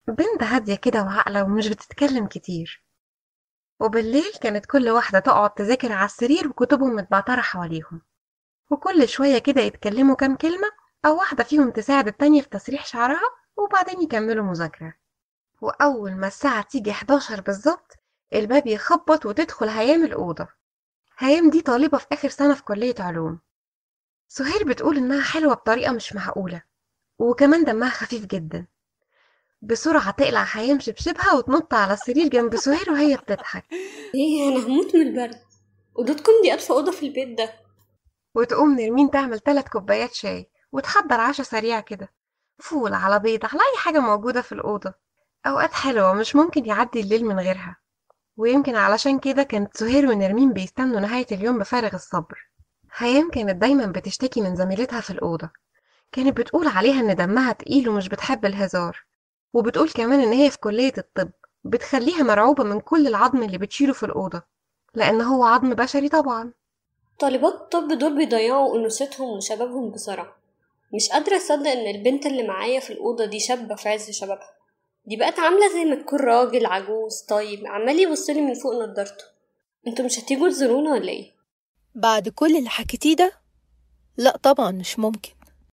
بنت هادية كده وعاقلة ومش بتتكلم كتير وبالليل كانت كل واحدة تقعد تذاكر على السرير وكتبهم متبعترة حواليهم وكل شوية كده يتكلموا كام كلمة أو واحدة فيهم تساعد التانية في تسريح شعرها وبعدين يكملوا مذاكرة وأول ما الساعة تيجي 11 بالظبط الباب يخبط وتدخل هيام الأوضة هيام دي طالبة في آخر سنة في كلية علوم سهير بتقول إنها حلوة بطريقة مش معقولة وكمان دمها خفيف جدا بسرعة تقلع هيام شبشبها وتنط على السرير جنب سهير وهي بتضحك ايه انا هموت من البرد اوضتكم دي ادفى اوضه في البيت ده وتقوم نرمين تعمل ثلاث كوبايات شاي وتحضر عشاء سريع كده فول على بيض على أي حاجة موجودة في الأوضة أوقات حلوة مش ممكن يعدي الليل من غيرها ويمكن علشان كده كانت سهير ونرمين بيستنوا نهاية اليوم بفارغ الصبر هيام كانت دايما بتشتكي من زميلتها في الأوضة كانت بتقول عليها إن دمها تقيل ومش بتحب الهزار وبتقول كمان إن هي في كلية الطب بتخليها مرعوبة من كل العظم اللي بتشيله في الأوضة لأن هو عظم بشري طبعا طالبات الطب دول بيضيعوا أنوثتهم وشبابهم بسرعة مش قادرة أصدق إن البنت اللي معايا في الأوضة دي شابة في عز شبابها دي بقت عاملة زي ما تكون راجل عجوز طيب عمال يبصلي من فوق نضارته انتوا مش هتيجوا تزورونا ولا ايه؟ بعد كل اللي حكيتيه ده لا طبعا مش ممكن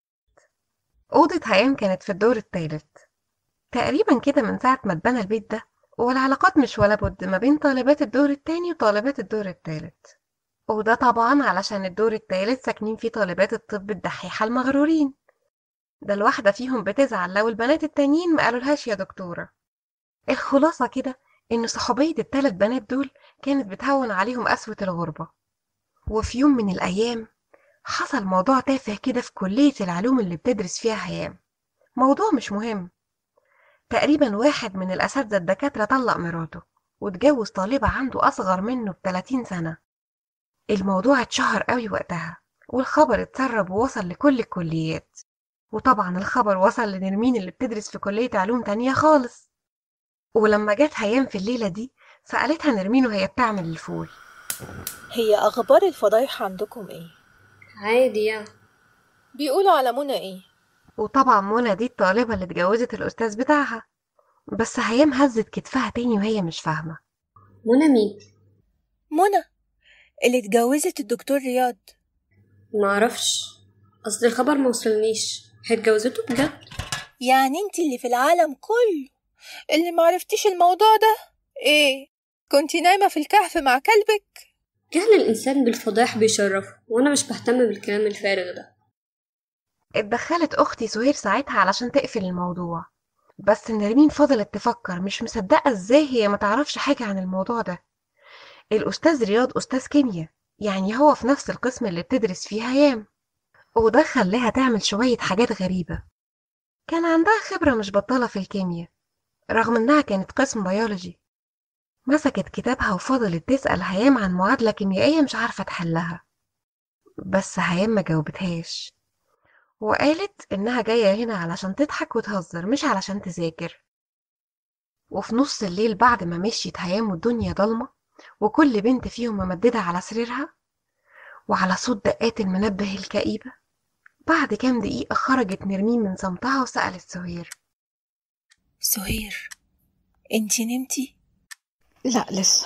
أوضة هيام كانت في الدور الثالث تقريبا كده من ساعة ما اتبنى البيت ده والعلاقات مش ولا بد ما بين طالبات الدور التاني وطالبات الدور التالت وده طبعا علشان الدور التالت ساكنين فيه طالبات الطب الدحيحة المغرورين ده الواحدة فيهم بتزعل لو البنات التانيين ما قالولهاش يا دكتورة الخلاصة كده إن صحوبية التلات بنات دول كانت بتهون عليهم قسوة الغربة وفي يوم من الأيام حصل موضوع تافه كده في كلية العلوم اللي بتدرس فيها هيام موضوع مش مهم تقريبا واحد من الأساتذة الدكاترة طلق مراته واتجوز طالبة عنده أصغر منه بتلاتين سنة الموضوع اتشهر قوي وقتها والخبر اتسرب ووصل لكل الكليات وطبعا الخبر وصل لنرمين اللي بتدرس في كلية علوم تانية خالص ولما جت هيام في الليلة دي سألتها نرمين وهي بتعمل الفول هي أخبار الفضايح عندكم إيه؟ عادي يعني بيقولوا على منى إيه؟ وطبعا منى دي الطالبة اللي اتجوزت الأستاذ بتاعها بس هيام هزت كتفها تاني وهي مش فاهمة منى مين؟ منى اللي اتجوزت الدكتور رياض معرفش أصل الخبر موصلنيش هيتجوزته بجد يعني انت اللي في العالم كله اللي معرفتيش الموضوع ده ايه كنتي نايمة في الكهف مع كلبك جهل الإنسان بالفضايح بيشرفه وأنا مش بهتم بالكلام الفارغ ده اتدخلت أختي سهير ساعتها علشان تقفل الموضوع بس نرمين فضلت تفكر مش مصدقة ازاي هي ما تعرفش حاجة عن الموضوع ده الأستاذ رياض أستاذ كيمياء يعني هو في نفس القسم اللي بتدرس فيه هيام وده خلاها تعمل شوية حاجات غريبة كان عندها خبرة مش بطالة في الكيمياء رغم إنها كانت قسم بيولوجي مسكت كتابها وفضلت تسأل هيام عن معادلة كيميائية مش عارفة تحلها بس هيام ما جاوبتهاش وقالت إنها جاية هنا علشان تضحك وتهزر مش علشان تذاكر وفي نص الليل بعد ما مشيت هيام والدنيا ضلمة وكل بنت فيهم ممددة على سريرها وعلى صوت دقات المنبه الكئيبة بعد كام دقيقة خرجت نرمين من صمتها وسألت سهير سهير انتي نمتي؟ لا لسه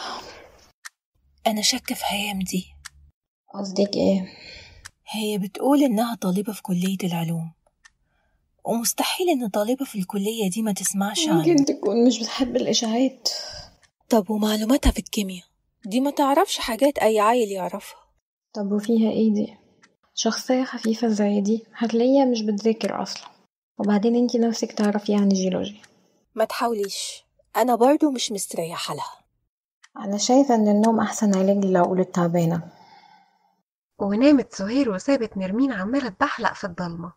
أنا شاكة في هيام دي قصدك ايه هي بتقول إنها طالبة في كلية العلوم ومستحيل إن طالبة في الكلية دي ما تسمعش عنه ممكن تكون مش بتحب الإشاعات طب ومعلوماتها في الكيمياء دي ما تعرفش حاجات أي عيل يعرفها طب وفيها ايه دي شخصية خفيفة زي دي هتلاقيها مش بتذاكر أصلا وبعدين انتي نفسك تعرفي يعني جيولوجيا ما تحاوليش أنا برضو مش مستريحة لها أنا شايفة إن النوم أحسن علاج للعقول التعبانة ونامت سهير وسابت نرمين عمالة تبحلق في الضلمة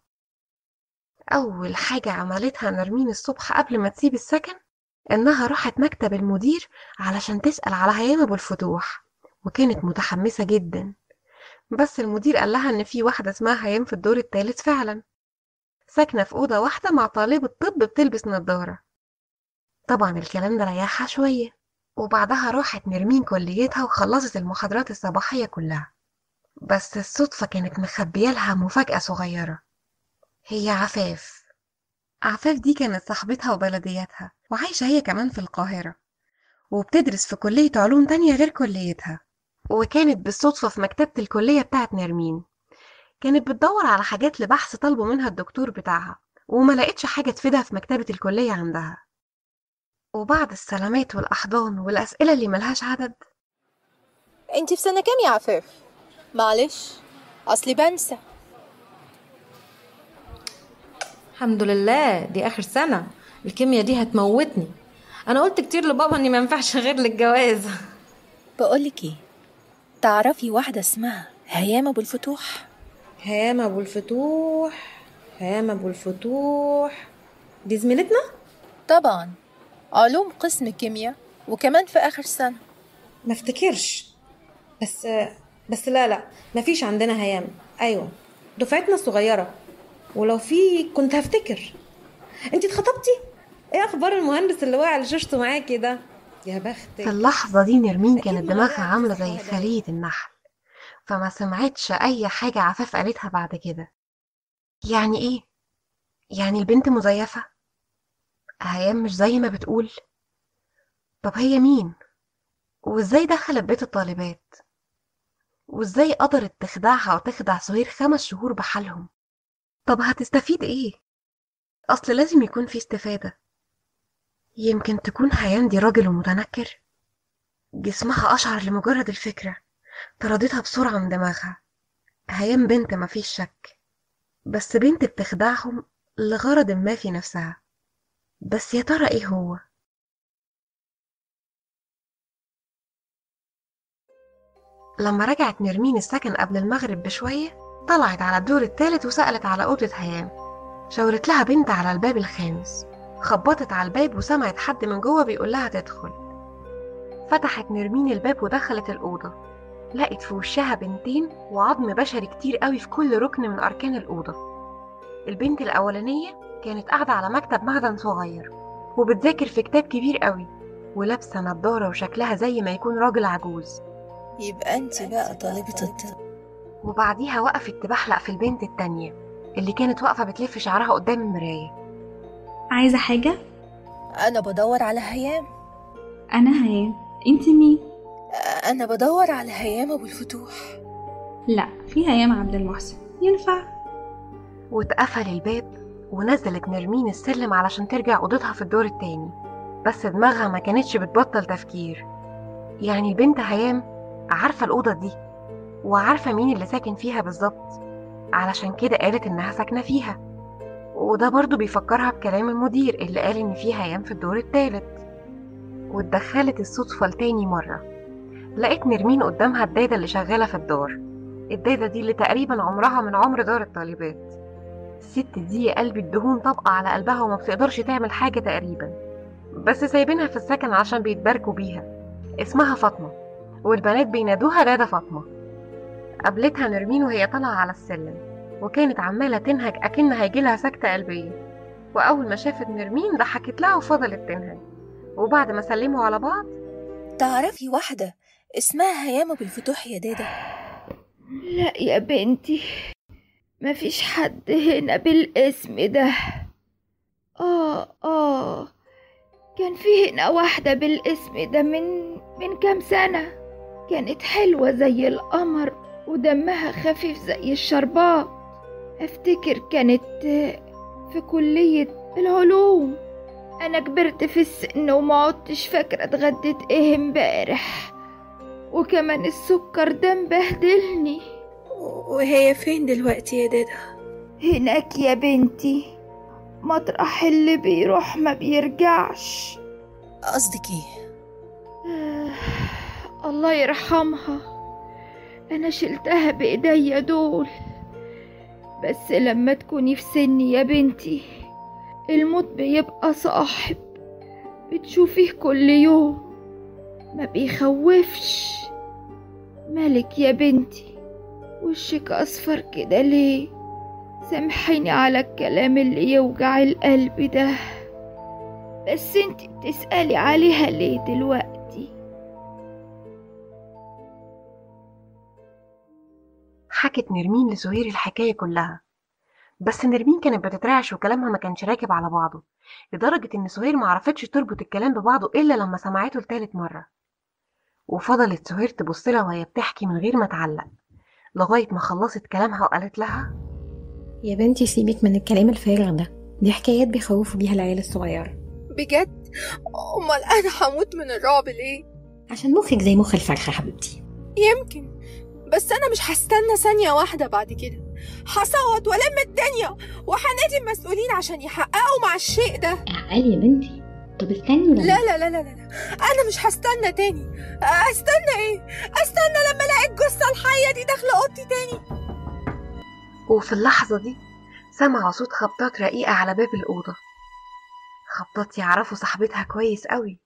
أول حاجة عملتها نرمين الصبح قبل ما تسيب السكن إنها راحت مكتب المدير علشان تسأل على هيام أبو الفتوح وكانت متحمسة جدا بس المدير قال لها إن في واحدة اسمها هيام في الدور التالت فعلا ساكنة في أوضة واحدة مع طالبة طب بتلبس نظارة طبعا الكلام ده ريحها شوية وبعدها راحت نرمين كليتها وخلصت المحاضرات الصباحية كلها بس الصدفة كانت مخبية لها مفاجأة صغيرة هي عفاف عفاف دي كانت صاحبتها وبلدياتها وعايشة هي كمان في القاهرة وبتدرس في كلية علوم تانية غير كليتها وكانت بالصدفة في مكتبة الكلية بتاعت نرمين كانت بتدور على حاجات لبحث طلبه منها الدكتور بتاعها وما لقيتش حاجة تفيدها في مكتبة الكلية عندها وبعد السلامات والأحضان والأسئلة اللي ملهاش عدد انت في سنة كام يا عفاف؟ معلش اصلي بنسى الحمد لله دي اخر سنه الكيمياء دي هتموتني انا قلت كتير لبابا اني ما ينفعش غير للجواز بقولك ايه تعرفي واحدة اسمها هيام ابو الفتوح هيام ابو الفتوح هيام ابو الفتوح دي زميلتنا طبعا علوم قسم كيمياء وكمان في اخر سنة ما افتكرش بس بس لا لا مفيش عندنا هيام ايوه دفعتنا صغيره ولو في كنت هفتكر انت اتخطبتي ايه اخبار المهندس اللي واقع لشوشته معاكي ده يا بختك في اللحظة دي نرمين كانت دماغها عاملة زي خلية النحل فما سمعتش أي حاجة عفاف قالتها بعد كده يعني إيه؟ يعني البنت مزيفة؟ هيام مش زي ما بتقول؟ طب هي مين؟ وإزاي دخلت بيت الطالبات؟ وإزاي قدرت تخدعها وتخدع سهير خمس شهور بحالهم؟ طب هتستفيد إيه؟ أصل لازم يكون في استفادة يمكن تكون هيام دي راجل متنكر جسمها أشعر لمجرد الفكرة طردتها بسرعة من دماغها هيام بنت مفيش شك بس بنت بتخدعهم لغرض ما في نفسها بس يا ترى ايه هو لما رجعت نرمين السكن قبل المغرب بشوية طلعت على الدور التالت وسألت على أوضة هيام شاورت لها بنت على الباب الخامس خبطت على الباب وسمعت حد من جوه بيقول لها تدخل فتحت نرمين الباب ودخلت الأوضة لقت في وشها بنتين وعظم بشري كتير قوي في كل ركن من أركان الأوضة البنت الأولانية كانت قاعدة على مكتب معدن صغير وبتذاكر في كتاب كبير قوي ولابسة نضارة وشكلها زي ما يكون راجل عجوز يبقى انت بقى طالبة الطب وبعديها وقفت تبحلق في البنت التانية اللي كانت واقفة بتلف شعرها قدام المراية عايزة حاجة؟ انا بدور على هيام أنا هيام أنت مين؟ انا بدور على هيام ابو الفتوح لا في هيام عبد المحسن ينفع واتقفل الباب ونزلت نرمين السلم علشان ترجع أوضتها في الدور التاني بس دماغها ما كانتش بتبطل تفكير يعني البنت هيام عارفة الأوضة دي وعارفة مين اللي ساكن فيها بالظبط علشان كده قالت إنها ساكنة فيها وده برضو بيفكرها بكلام المدير اللي قال إن في هيام في الدور التالت واتدخلت الصدفة لتاني مرة لقيت نرمين قدامها الدادة اللي شغالة في الدار الدادة دي اللي تقريبا عمرها من عمر دار الطالبات الست دي يا قلبي الدهون طابقة على قلبها وما بتقدرش تعمل حاجة تقريبا بس سايبينها في السكن عشان بيتباركوا بيها اسمها فاطمة والبنات بينادوها دادا فاطمة قابلتها نرمين وهي طالعة على السلم وكانت عمالة تنهج أكن هيجيلها سكتة قلبية وأول ما شافت نرمين ضحكت لها وفضلت تنهج وبعد ما سلموا على بعض تعرفي واحدة اسمها هيام ابو الفتوح يا دادا لا يا بنتي مفيش حد هنا بالاسم ده اه اه كان في هنا واحدة بالاسم ده من من كام سنة كانت حلوة زي القمر ودمها خفيف زي الشربات افتكر كانت في كلية العلوم انا كبرت في السن وما عدتش فاكرة اتغديت ايه امبارح وكمان السكر ده مبهدلني وهي فين دلوقتي يا دادا هناك يا بنتي مطرح اللي بيروح ما بيرجعش قصدك ايه آه الله يرحمها انا شلتها بايديا دول بس لما تكوني في سني يا بنتي الموت بيبقى صاحب بتشوفيه كل يوم ما بيخوفش مالك يا بنتي وشك اصفر كده ليه سامحيني على الكلام اللي يوجع القلب ده بس انت بتسألي عليها ليه دلوقتي حكت نرمين لسهير الحكاية كلها بس نرمين كانت بتترعش وكلامها ما كانش راكب على بعضه لدرجة إن سهير معرفتش تربط الكلام ببعضه إلا لما سمعته لتالت مرة وفضلت سهير تبص لها وهي بتحكي من غير ما تعلق لغاية ما خلصت كلامها وقالت لها يا بنتي سيبك من الكلام الفارغ ده دي حكايات بيخوفوا بيها العيال الصغيرة بجد امال انا هموت من الرعب ليه عشان مخك زي مخ الفرخة حبيبتي يمكن بس انا مش هستنى ثانية واحدة بعد كده هصوت والم الدنيا وهنادي المسؤولين عشان يحققوا مع الشيء ده عقل يا بنتي طب استني لما لا لا لا لا لا انا مش هستنى تاني استنى ايه استنى لما الاقي الجثة الحية دي داخلة اوضتي تاني وفي اللحظة دي سمعوا صوت خبطات رقيقة على باب الأوضة خبطات يعرفوا صاحبتها كويس قوي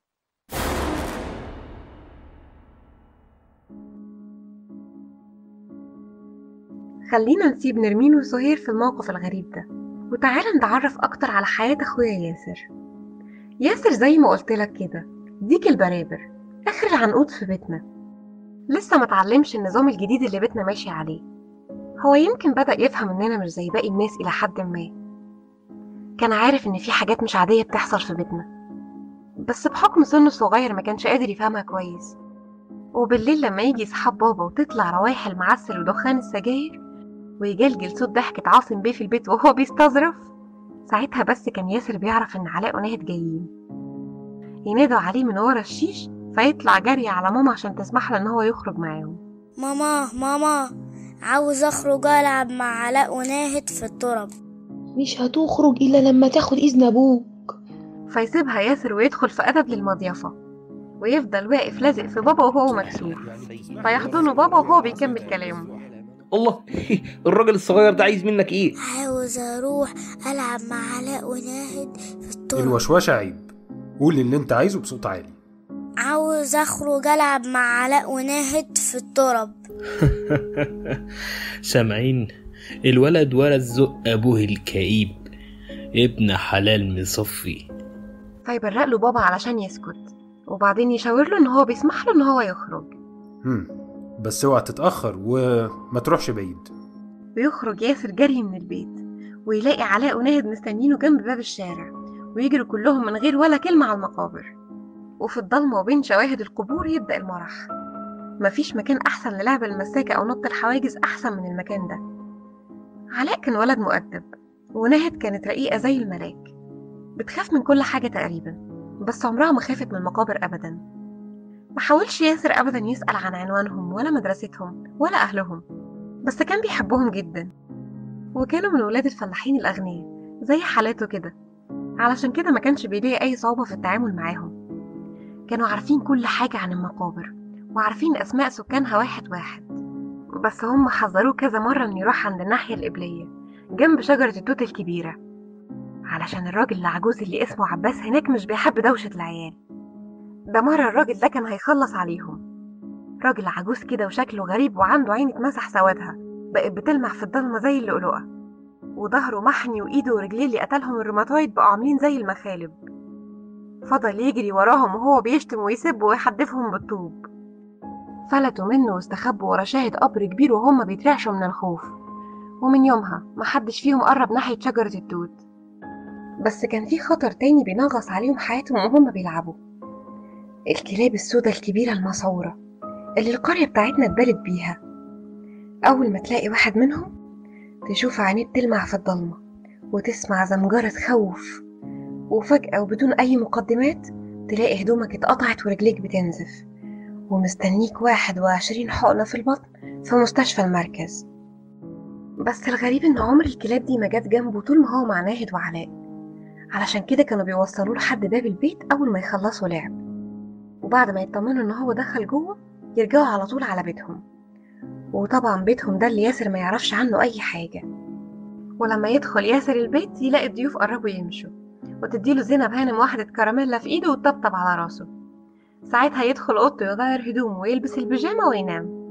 خلينا نسيب نرمين وسهير في الموقف الغريب ده وتعالى نتعرف أكتر على حياة أخويا ياسر ياسر زي ما قلتلك كده ديك البرابر آخر العنقود في بيتنا لسه ما تعلمش النظام الجديد اللي بيتنا ماشي عليه هو يمكن بدأ يفهم إننا مش زي باقي الناس إلى حد ما كان عارف إن في حاجات مش عادية بتحصل في بيتنا بس بحكم سنه الصغير ما كانش قادر يفهمها كويس وبالليل لما يجي صحاب بابا وتطلع روايح المعسل ودخان السجاير ويجلجل صوت ضحكة عاصم بيه في البيت وهو بيستظرف ساعتها بس كان ياسر بيعرف إن علاء وناهد جايين ينادوا عليه من ورا الشيش فيطلع جري على ماما عشان تسمح له إن هو يخرج معاهم ماما ماما عاوز اخرج العب مع علاء وناهد في التراب مش هتخرج إلا لما تاخد إذن أبوك فيسيبها ياسر ويدخل في أدب للمضيافة ويفضل واقف لازق في بابا وهو مكسوف فيحضنه بابا وهو بيكمل كلامه الله الراجل الصغير ده عايز منك ايه عاوز اروح العب مع علاء وناهد في التراب الوشوشة عيب قول اللي انت عايزه بصوت عالي عاوز اخرج العب مع علاء وناهد في التراب سامعين الولد ورا الزق ابوه الكئيب ابن حلال مصفي فيبرق له بابا علشان يسكت وبعدين يشاور له إن هو بيسمح له إن هو يخرج هم. بس اوعى تتأخر وما تروحش بعيد ويخرج ياسر جري من البيت ويلاقي علاء وناهد مستنينه جنب باب الشارع ويجروا كلهم من غير ولا كلمة على المقابر وفي الضلمة وبين شواهد القبور يبدأ المرح مفيش مكان أحسن للعب المساكة أو نط الحواجز أحسن من المكان ده علاء كان ولد مؤدب وناهد كانت رقيقة زي الملاك بتخاف من كل حاجة تقريبا بس عمرها ما خافت من المقابر أبدا ما حاولش ياسر أبدا يسأل عن عنوانهم ولا مدرستهم ولا أهلهم بس كان بيحبهم جدا وكانوا من ولاد الفلاحين الأغنياء زي حالاته كده علشان كده ما كانش بيلاقي أي صعوبة في التعامل معاهم كانوا عارفين كل حاجة عن المقابر وعارفين أسماء سكانها واحد واحد بس هم حذروه كذا مرة إنه يروح عند الناحية القبلية جنب شجرة التوت الكبيرة علشان الراجل العجوز اللي اسمه عباس هناك مش بيحب دوشة العيال ده مرة الراجل ده كان هيخلص عليهم راجل عجوز كده وشكله غريب وعنده عين اتمسح سوادها بقت بتلمع في الضلمة زي اللؤلؤة وظهره محني وإيده ورجليه اللي قتلهم الروماتويد بقوا عاملين زي المخالب فضل يجري وراهم وهو بيشتم ويسب ويحدفهم بالطوب فلتوا منه واستخبوا ورا شاهد قبر كبير وهم بيترعشوا من الخوف ومن يومها محدش فيهم قرب ناحية شجرة التوت بس كان في خطر تاني بينغص عليهم حياتهم وهم بيلعبوا الكلاب السودة الكبيرة المسعورة اللي القرية بتاعتنا اتبلت بيها أول ما تلاقي واحد منهم تشوف عينيه بتلمع في الضلمة وتسمع زمجرة تخوف وفجأة وبدون أي مقدمات تلاقي هدومك اتقطعت ورجليك بتنزف ومستنيك واحد وعشرين حقنة في البطن في مستشفى المركز بس الغريب إن عمر الكلاب دي ما جت جنبه طول ما هو مع ناهد وعلاء علشان كده كانوا بيوصلوه لحد باب البيت أول ما يخلصوا لعب وبعد ما يطمنوا إن هو دخل جوه يرجعوا على طول على بيتهم وطبعا بيتهم ده اللي ياسر ما يعرفش عنه أي حاجة ولما يدخل ياسر البيت يلاقي الضيوف قربوا يمشوا وتديله زينب هانم واحدة كراميلا في إيده وتطبطب على راسه ساعتها يدخل أوضته يغير هدومه ويلبس البيجامة وينام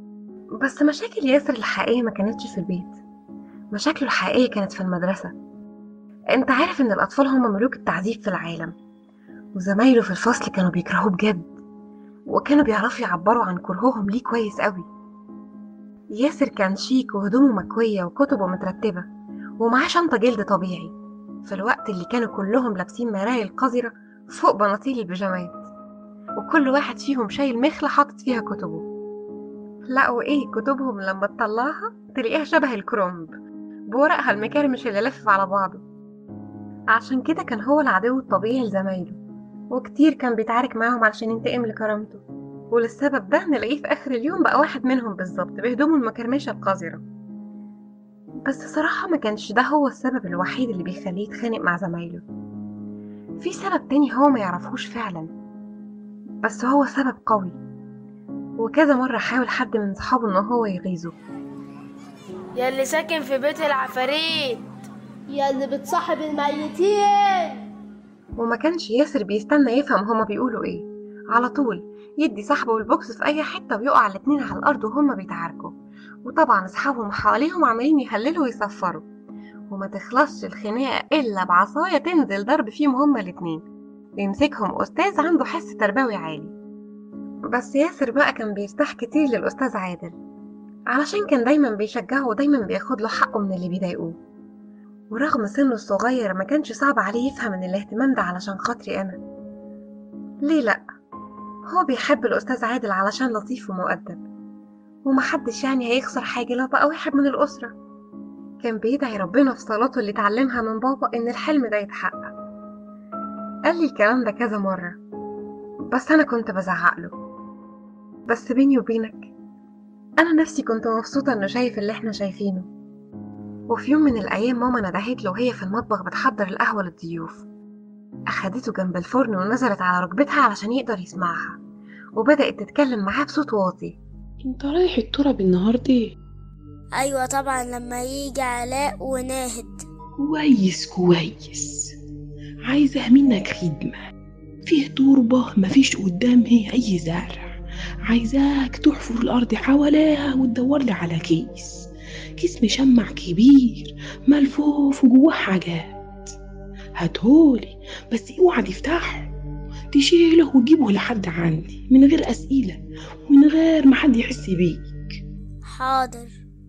بس مشاكل ياسر الحقيقية ما كانتش في البيت مشاكله الحقيقية كانت في المدرسة انت عارف ان الأطفال هم ملوك التعذيب في العالم وزمايله في الفصل كانوا بيكرهوه بجد وكانوا بيعرفوا يعبروا عن كرههم ليه كويس قوي ياسر كان شيك وهدومه مكوية وكتبه مترتبة ومعاه شنطة جلد طبيعي في الوقت اللي كانوا كلهم لابسين مرايل قذرة فوق بناطيل البيجامات وكل واحد فيهم شايل مخلة حاطط فيها كتبه لقوا ايه كتبهم لما تطلعها تلاقيها شبه الكرومب بورقها المكرمش اللي لفف على بعضه عشان كده كان هو العدو الطبيعي لزمايله وكتير كان بيتعارك معاهم علشان ينتقم لكرامته وللسبب ده نلاقيه في آخر اليوم بقى واحد منهم بالظبط بهدومه المكرمشة القذرة بس صراحة ما كانش ده هو السبب الوحيد اللي بيخليه يتخانق مع زمايله في سبب تاني هو ما يعرفوش فعلا بس هو سبب قوي وكذا مرة حاول حد من صحابه إن هو يغيظه يا اللي ساكن في بيت العفاريت يا اللي بتصاحب الميتين وما كانش ياسر بيستنى يفهم هما بيقولوا ايه على طول يدي صاحبه البوكس في اي حته ويقع الاتنين على الارض وهما بيتعاركوا وطبعا اصحابهم حواليهم عمالين يهللوا ويصفروا وما تخلصش الخناقه الا بعصايه تنزل ضرب فيهم هما الاتنين ويمسكهم استاذ عنده حس تربوي عالي بس ياسر بقى كان بيرتاح كتير للاستاذ عادل علشان كان دايما بيشجعه ودايما بياخد له حقه من اللي بيضايقوه ورغم سنه الصغير ما كانش صعب عليه يفهم ان الاهتمام ده علشان خاطري انا ليه لا هو بيحب الاستاذ عادل علشان لطيف ومؤدب ومحدش يعني هيخسر حاجه لو بقى واحد من الاسره كان بيدعي ربنا في صلاته اللي اتعلمها من بابا ان الحلم ده يتحقق قال لي الكلام ده كذا مره بس انا كنت بزعق له بس بيني وبينك انا نفسي كنت مبسوطه انه شايف اللي احنا شايفينه وفي يوم من الأيام ماما ندهت له وهي في المطبخ بتحضر القهوة للضيوف أخدته جنب الفرن ونزلت على ركبتها علشان يقدر يسمعها وبدأت تتكلم معاه بصوت واطي انت رايح التراب النهاردة أيوة طبعا لما يجي علاء وناهد كويس كويس عايزة منك خدمة فيه تربة مفيش قدامها أي زرع عايزاك تحفر الأرض حواليها وتدور لي على كيس كيس مشمع كبير ملفوف وجواه حاجات هاتهولي بس اوعى تفتحه تشيله وتجيبه لحد عندي من غير أسئلة ومن غير ما حد يحس بيك حاضر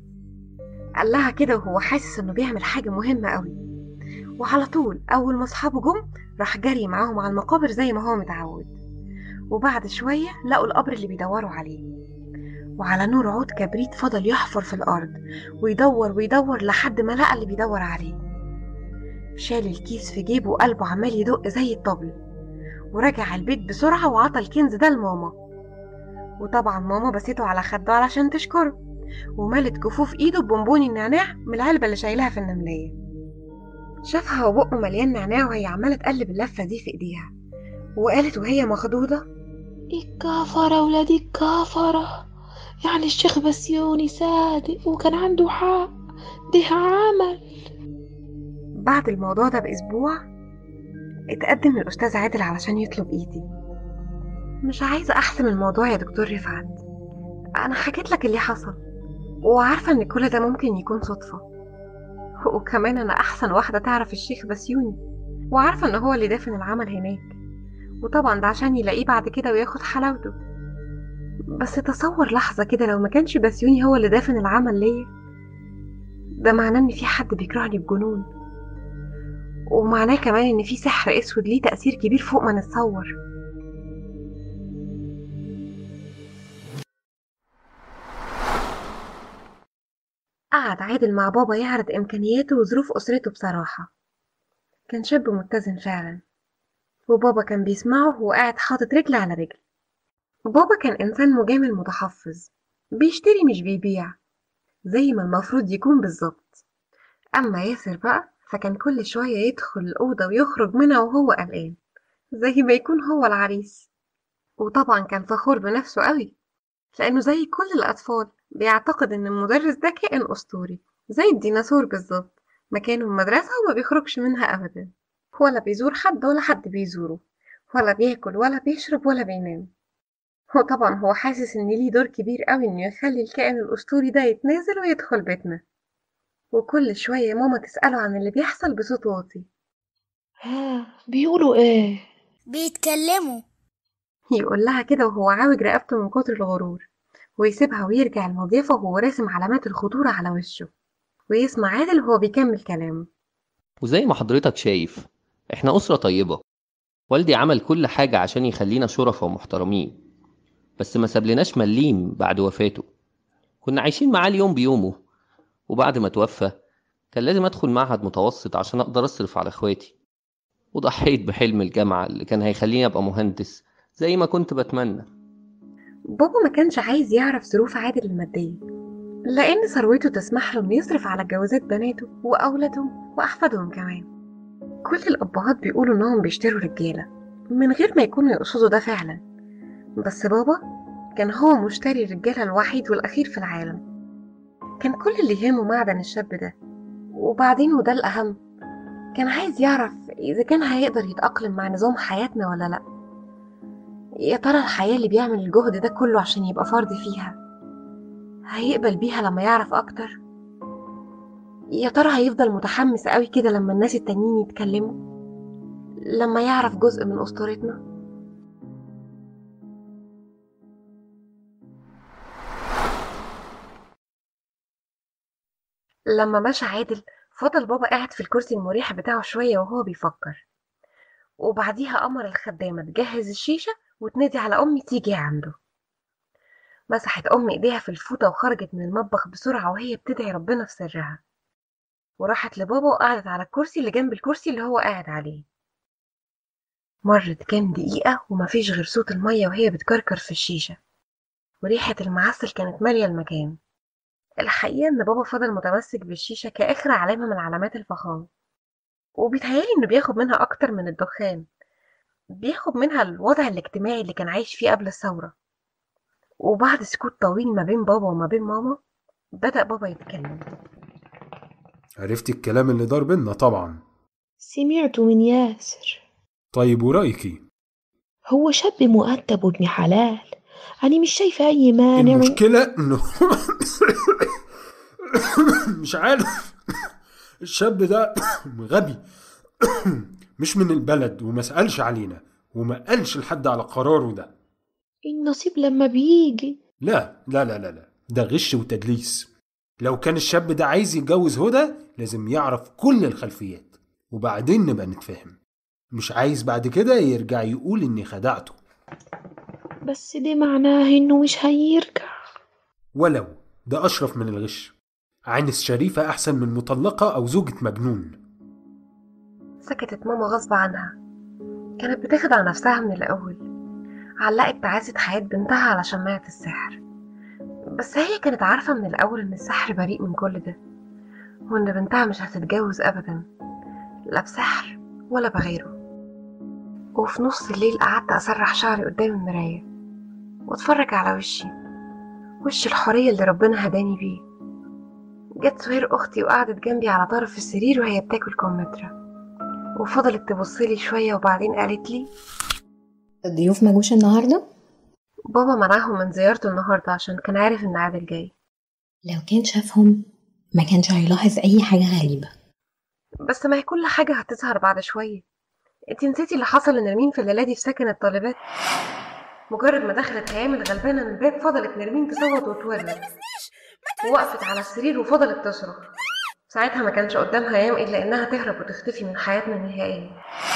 قال لها كده وهو حاسس انه بيعمل حاجة مهمة قوي وعلى طول أول ما أصحابه جم راح جري معاهم على المقابر زي ما هو متعود وبعد شوية لقوا القبر اللي بيدوروا عليه وعلى نور عود كبريت فضل يحفر في الأرض ويدور ويدور لحد ما لقى اللي بيدور عليه شال الكيس في جيبه وقلبه عمال يدق زي الطبل ورجع البيت بسرعة وعطى الكنز ده لماما وطبعا ماما بسيته على خده علشان تشكره وملت كفوف ايده ببونبوني النعناع من العلبة اللي شايلها في النملية شافها وبقه مليان نعناع وهي عمالة تقلب اللفة دي في ايديها وقالت وهي مخضوضة الكفرة ولاد الكفرة يعني الشيخ بسيوني صادق وكان عنده حق ده عمل بعد الموضوع ده بأسبوع اتقدم الأستاذ عادل علشان يطلب إيدي مش عايزة أحسم الموضوع يا دكتور رفعت أنا حكيت لك اللي حصل وعارفة إن كل ده ممكن يكون صدفة وكمان أنا أحسن واحدة تعرف الشيخ بسيوني وعارفة إن هو اللي دافن العمل هناك وطبعا ده عشان يلاقيه بعد كده وياخد حلاوته بس تصور لحظة كده لو ما كانش بسيوني هو اللي دافن العمل ليا ده معناه إن في حد بيكرهني بجنون ومعناه كمان إن في سحر أسود ليه تأثير كبير فوق ما نتصور قعد عادل مع بابا يعرض إمكانياته وظروف أسرته بصراحة كان شاب متزن فعلا وبابا كان بيسمعه وهو قاعد حاطط رجل على رجل بابا كان إنسان مجامل متحفظ بيشتري مش بيبيع زي ما المفروض يكون بالظبط أما ياسر بقى فكان كل شوية يدخل الأوضة ويخرج منها وهو قلقان زي ما يكون هو العريس وطبعا كان فخور بنفسه قوي لأنه زي كل الأطفال بيعتقد إن المدرس ده كائن أسطوري زي الديناصور بالظبط مكانه المدرسة وما بيخرجش منها أبدا ولا بيزور حد ولا حد بيزوره ولا بياكل ولا بيشرب ولا بينام وطبعا هو حاسس إن ليه دور كبير قوي إنه يخلي الكائن الأسطوري ده يتنازل ويدخل بيتنا وكل شوية ماما تسأله عن اللي بيحصل بصوت واطي ها بيقولوا ايه بيتكلموا يقول لها كده وهو عاوج رقبته من كتر الغرور ويسيبها ويرجع المضيفة وهو راسم علامات الخطورة على وشه ويسمع عادل وهو بيكمل كلامه وزي ما حضرتك شايف احنا أسرة طيبة والدي عمل كل حاجة عشان يخلينا شرفة ومحترمين بس ما سابلناش مليم بعد وفاته كنا عايشين معاه اليوم بيومه وبعد ما توفى كان لازم أدخل معهد متوسط عشان أقدر أصرف على إخواتي وضحيت بحلم الجامعة اللي كان هيخليني أبقى مهندس زي ما كنت بتمنى بابا ما كانش عايز يعرف ظروف عادل المادية لأن ثروته تسمح له إنه يصرف على جوازات بناته وأولادهم وأحفادهم كمان كل الأبهات بيقولوا إنهم بيشتروا رجالة من غير ما يكونوا يقصدوا ده فعلا بس بابا كان هو مشتري الرجالة الوحيد والأخير في العالم كان كل اللي يهمه معدن الشاب ده وبعدين وده الأهم كان عايز يعرف إذا كان هيقدر يتأقلم مع نظام حياتنا ولا لأ يا ترى الحياة اللي بيعمل الجهد ده كله عشان يبقى فرد فيها هيقبل بيها لما يعرف أكتر يا ترى هيفضل متحمس قوي كده لما الناس التانيين يتكلموا لما يعرف جزء من أسطورتنا لما مشى عادل فضل بابا قاعد في الكرسي المريح بتاعه شوية وهو بيفكر وبعديها أمر الخدامة تجهز الشيشة وتنادي على أمي تيجي عنده مسحت أم إيديها في الفوطة وخرجت من المطبخ بسرعة وهي بتدعي ربنا في سرها وراحت لبابا وقعدت على الكرسي اللي جنب الكرسي اللي هو قاعد عليه مرت كام دقيقة ومفيش غير صوت المية وهي بتكركر في الشيشة وريحة المعسل كانت مالية المكان الحقيقة إن بابا فضل متمسك بالشيشة كآخر علامة من علامات الفخامة وبيتهيألي إنه بياخد منها أكتر من الدخان بياخد منها الوضع الاجتماعي اللي كان عايش فيه قبل الثورة وبعد سكوت طويل ما بين بابا وما بين ماما بدأ بابا يتكلم عرفتي الكلام اللي دار بينا طبعا سمعته من ياسر طيب ورأيك إيه؟ هو شاب مؤدب وابن حلال أنا مش شايفة أي مانع المشكلة إنه مش عارف الشاب ده غبي مش من البلد وما سألش علينا وما قالش لحد على قراره ده النصيب لما بيجي لا لا لا لا لا ده غش وتدليس لو كان الشاب ده عايز يتجوز هدى لازم يعرف كل الخلفيات وبعدين نبقى نتفاهم مش عايز بعد كده يرجع يقول اني خدعته بس ده معناه إنه مش هيرجع ولو ده أشرف من الغش عنس شريفة أحسن من مطلقة أو زوجة مجنون سكتت ماما غصب عنها كانت بتخدع نفسها من الأول علقت تعاسة حياة بنتها على شماعة السحر بس هي كانت عارفة من الأول إن السحر بريء من كل ده وإن بنتها مش هتتجوز أبدا لا بسحر ولا بغيره وفي نص الليل قعدت أسرح شعري قدام المراية واتفرج على وشي وش الحرية اللي ربنا هداني بيه جت سهير أختي وقعدت جنبي على طرف السرير وهي بتاكل كمثرى وفضلت تبصلي شوية وبعدين قالت لي الضيوف ما جوش النهارده بابا منعهم من زيارته النهاردة عشان كان عارف إن عادل جاي لو كان شافهم ما كانش هيلاحظ اي حاجه غريبه بس ما هي كل حاجة هتظهر بعد شوية انتي نسيتي اللي حصل لنرمين في الليلة دي في سكن الطالبات مجرد ما دخلت هيام الغلبانة من الباب فضلت نرمين تصوت وتولد ووقفت على السرير وفضلت تصرخ ساعتها ما كانش قدامها هيام إلا إنها تهرب وتختفي من حياتنا نهائيا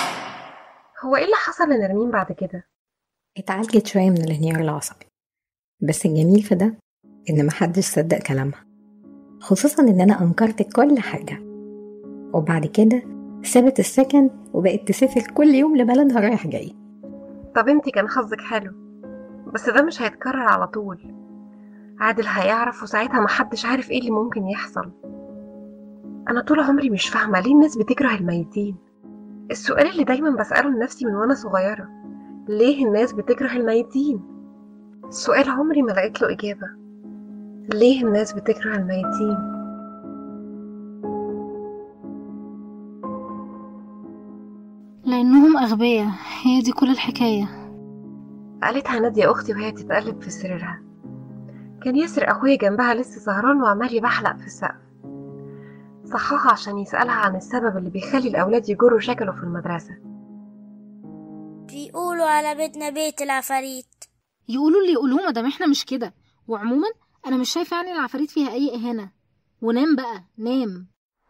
هو إيه اللي حصل لنرمين بعد كده؟ اتعالجت شويه من الانهيار العصبي بس الجميل في ده ان محدش صدق كلامها خصوصا ان انا انكرت كل حاجه وبعد كده سابت السكن وبقت تسافر كل يوم لبلدها رايح جاي طب انتي كان حظك حلو بس ده مش هيتكرر على طول عادل هيعرف وساعتها محدش عارف ايه اللي ممكن يحصل انا طول عمري مش فاهمه ليه الناس بتكره الميتين السؤال اللي دايما بسأله لنفسي من وانا صغيرة ليه الناس بتكره الميتين سؤال عمري ما لقيت له إجابة ليه الناس بتكره الميتين لأنهم أغبياء هي دي كل الحكاية قالتها نادية أختي وهي تتقلب في سريرها كان ياسر أخويا جنبها لسه سهران وعمال يبحلق في السقف صحاها عشان يسألها عن السبب اللي بيخلي الأولاد يجروا شكله في المدرسة بيقولوا على بيتنا بيت العفاريت يقولوا اللي يقولوه مادام احنا مش كده وعموما أنا مش شايفة يعني العفاريت فيها أي إهانة ونام بقى نام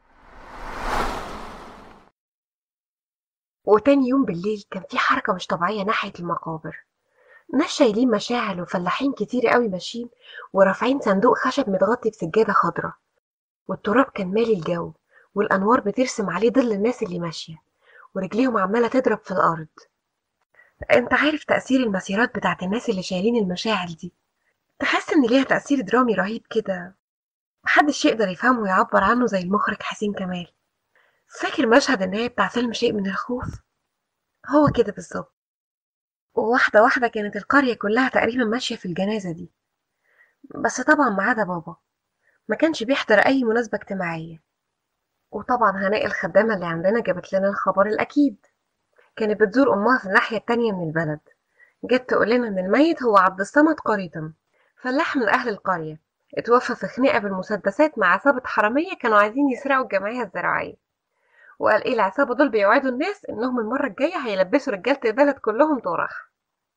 وتاني يوم بالليل كان في حركة مش طبيعية ناحية المقابر ناس شايلين مشاعل وفلاحين كتير قوي ماشيين ورافعين صندوق خشب متغطي بسجادة خضراء والتراب كان مالي الجو والأنوار بترسم عليه ظل الناس اللي ماشية ورجليهم عمالة تضرب في الأرض انت عارف تأثير المسيرات بتاعت الناس اللي شايلين المشاعل دي تحس ان ليها تأثير درامي رهيب كده محدش يقدر يفهمه ويعبر عنه زي المخرج حسين كمال فاكر مشهد النهاية بتاع فيلم شيء من الخوف هو كده بالظبط وواحدة واحدة كانت القرية كلها تقريبا ماشية في الجنازة دي بس طبعا ما عدا بابا ما كانش بيحضر أي مناسبة اجتماعية وطبعا هناء الخدامة اللي عندنا جابت لنا الخبر الأكيد كانت بتزور أمها في الناحية التانية من البلد جت تقول لنا إن الميت هو عبد الصمد قريطا فلاح من أهل القرية اتوفى في خناقة بالمسدسات مع عصابة حرامية كانوا عايزين يسرقوا الجمعية الزراعية وقال ايه العصابة دول بيوعدوا الناس انهم المرة الجاية هيلبسوا رجالة البلد كلهم طرح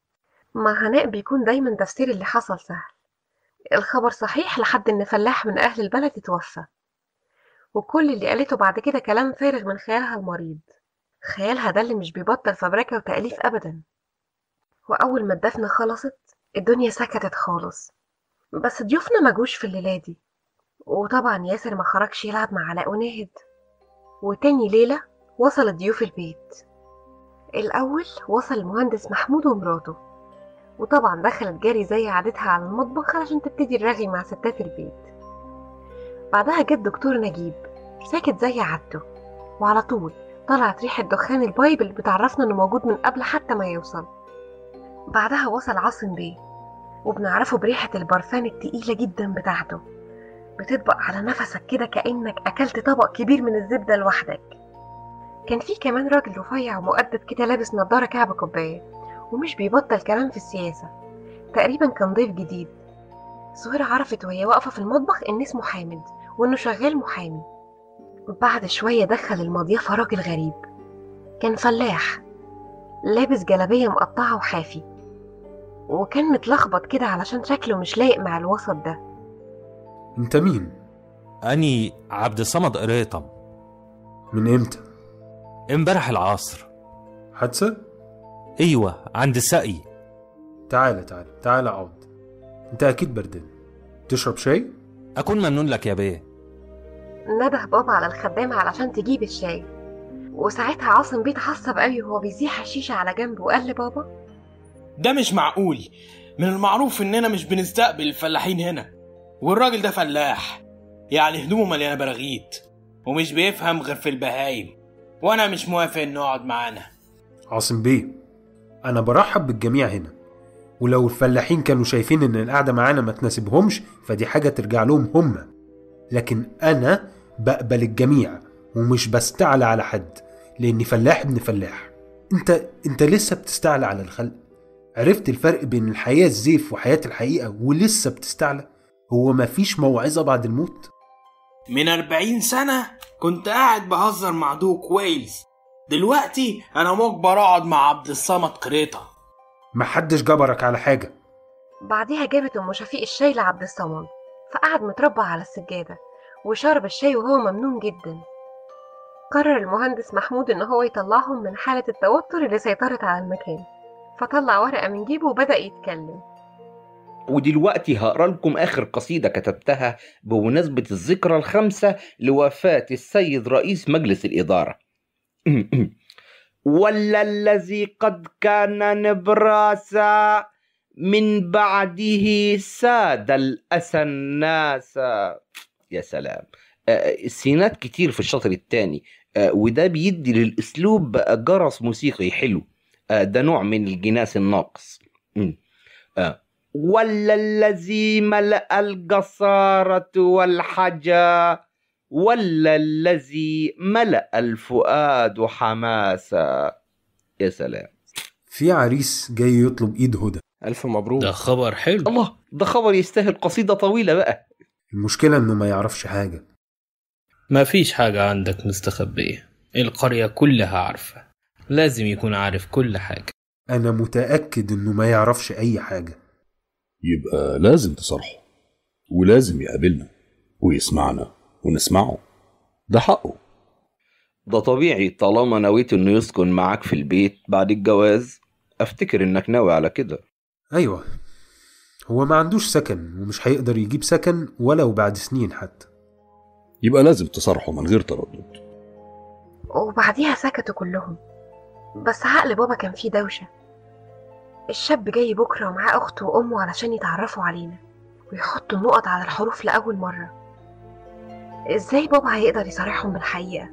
مع هناء بيكون دايما تفسير اللي حصل سهل الخبر صحيح لحد ان فلاح من اهل البلد اتوفى وكل اللي قالته بعد كده كلام فارغ من خيالها المريض خيالها ده اللي مش بيبطل فبركة وتأليف أبدا وأول ما الدفنة خلصت الدنيا سكتت خالص بس ضيوفنا ما جوش في الليلة دي وطبعا ياسر ما خرجش يلعب مع علاء وناهد وتاني ليلة وصل ضيوف البيت الأول وصل المهندس محمود ومراته وطبعا دخلت جاري زي عادتها على المطبخ علشان تبتدي الرغي مع ستات البيت بعدها جت دكتور نجيب ساكت زي عادته وعلى طول طلعت ريحة دخان البايب اللي بتعرفنا انه موجود من قبل حتى ما يوصل بعدها وصل عاصم بيه وبنعرفه بريحة البرفان التقيلة جدا بتاعته بتطبق على نفسك كده كأنك أكلت طبق كبير من الزبدة لوحدك كان في كمان راجل رفيع ومؤدب كده لابس نضارة كعب كوباية ومش بيبطل كلام في السياسة تقريبا كان ضيف جديد سهير عرفت وهي واقفة في المطبخ إن اسمه حامد وإنه شغال محامي بعد شوية دخل المضيافة راجل غريب كان فلاح لابس جلابية مقطعة وحافي وكان متلخبط كده علشان شكله مش لايق مع الوسط ده انت مين أني عبد الصمد قريطم من امتى امبارح العصر حادثة ايوه عند السقي تعالى تعالى تعالى اقعد انت اكيد بردان تشرب شاي اكون ممنون لك يا بيه نده بابا على الخدامة علشان تجيب الشاي وساعتها عاصم بيه اتعصب قوي وهو بيزيح الشيشة على جنب وقال لبابا ده مش معقول من المعروف اننا مش بنستقبل الفلاحين هنا والراجل ده فلاح يعني هدومه مليانه براغيث ومش بيفهم غير في البهايم وانا مش موافق انه يقعد معانا عاصم بيه انا برحب بالجميع هنا ولو الفلاحين كانوا شايفين ان القعده معانا ما تناسبهمش فدي حاجه ترجع لهم هم لكن انا بقبل الجميع ومش بستعلى على حد لاني فلاح ابن فلاح انت انت لسه بتستعلى على الخلق عرفت الفرق بين الحياه الزيف وحياه الحقيقه ولسه بتستعلى هو مفيش موعظه بعد الموت من أربعين سنة كنت قاعد بهزر مع دوك ويلز دلوقتي أنا مجبر أقعد مع عبد الصمد قريطة محدش جبرك على حاجه بعديها جابت أم شفيق الشاي لعبد الصمد فقعد متربع على السجادة وشرب الشاي وهو ممنون جدا قرر المهندس محمود إن هو يطلعهم من حالة التوتر اللي سيطرت على المكان فطلع ورقة من جيبه وبدأ يتكلم ودلوقتي هقرا لكم آخر قصيدة كتبتها بمناسبة الذكرى الخامسة لوفاة السيد رئيس مجلس الإدارة ولا الذي قد كان نبراسا من بعده ساد الأسى الناس يا سلام آه، السينات كتير في الشطر الثاني وده بيدي للأسلوب جرس موسيقي حلو آه، ده نوع من الجناس الناقص مم. آه، ولا الذي ملأ القصارة والحجا ولا الذي ملأ الفؤاد حماسا يا سلام في عريس جاي يطلب ايد هدى ألف مبروك ده خبر حلو الله ده خبر يستاهل قصيدة طويلة بقى المشكله انه ما يعرفش حاجه ما فيش حاجة عندك مستخبية القرية كلها عارفة لازم يكون عارف كل حاجة انا متاكد انه ما يعرفش اي حاجه يبقى لازم تصارحه ولازم يقابلنا ويسمعنا ونسمعه ده حقه ده طبيعي طالما نويت انه يسكن معاك في البيت بعد الجواز افتكر انك ناوي على كده أيوة هو ما عندوش سكن ومش هيقدر يجيب سكن ولو بعد سنين حتى يبقى لازم تصارحه من غير تردد وبعديها سكتوا كلهم بس عقل بابا كان فيه دوشة الشاب جاي بكرة ومعاه أخته وأمه علشان يتعرفوا علينا ويحطوا النقط على الحروف لأول مرة إزاي بابا هيقدر يصارحهم بالحقيقة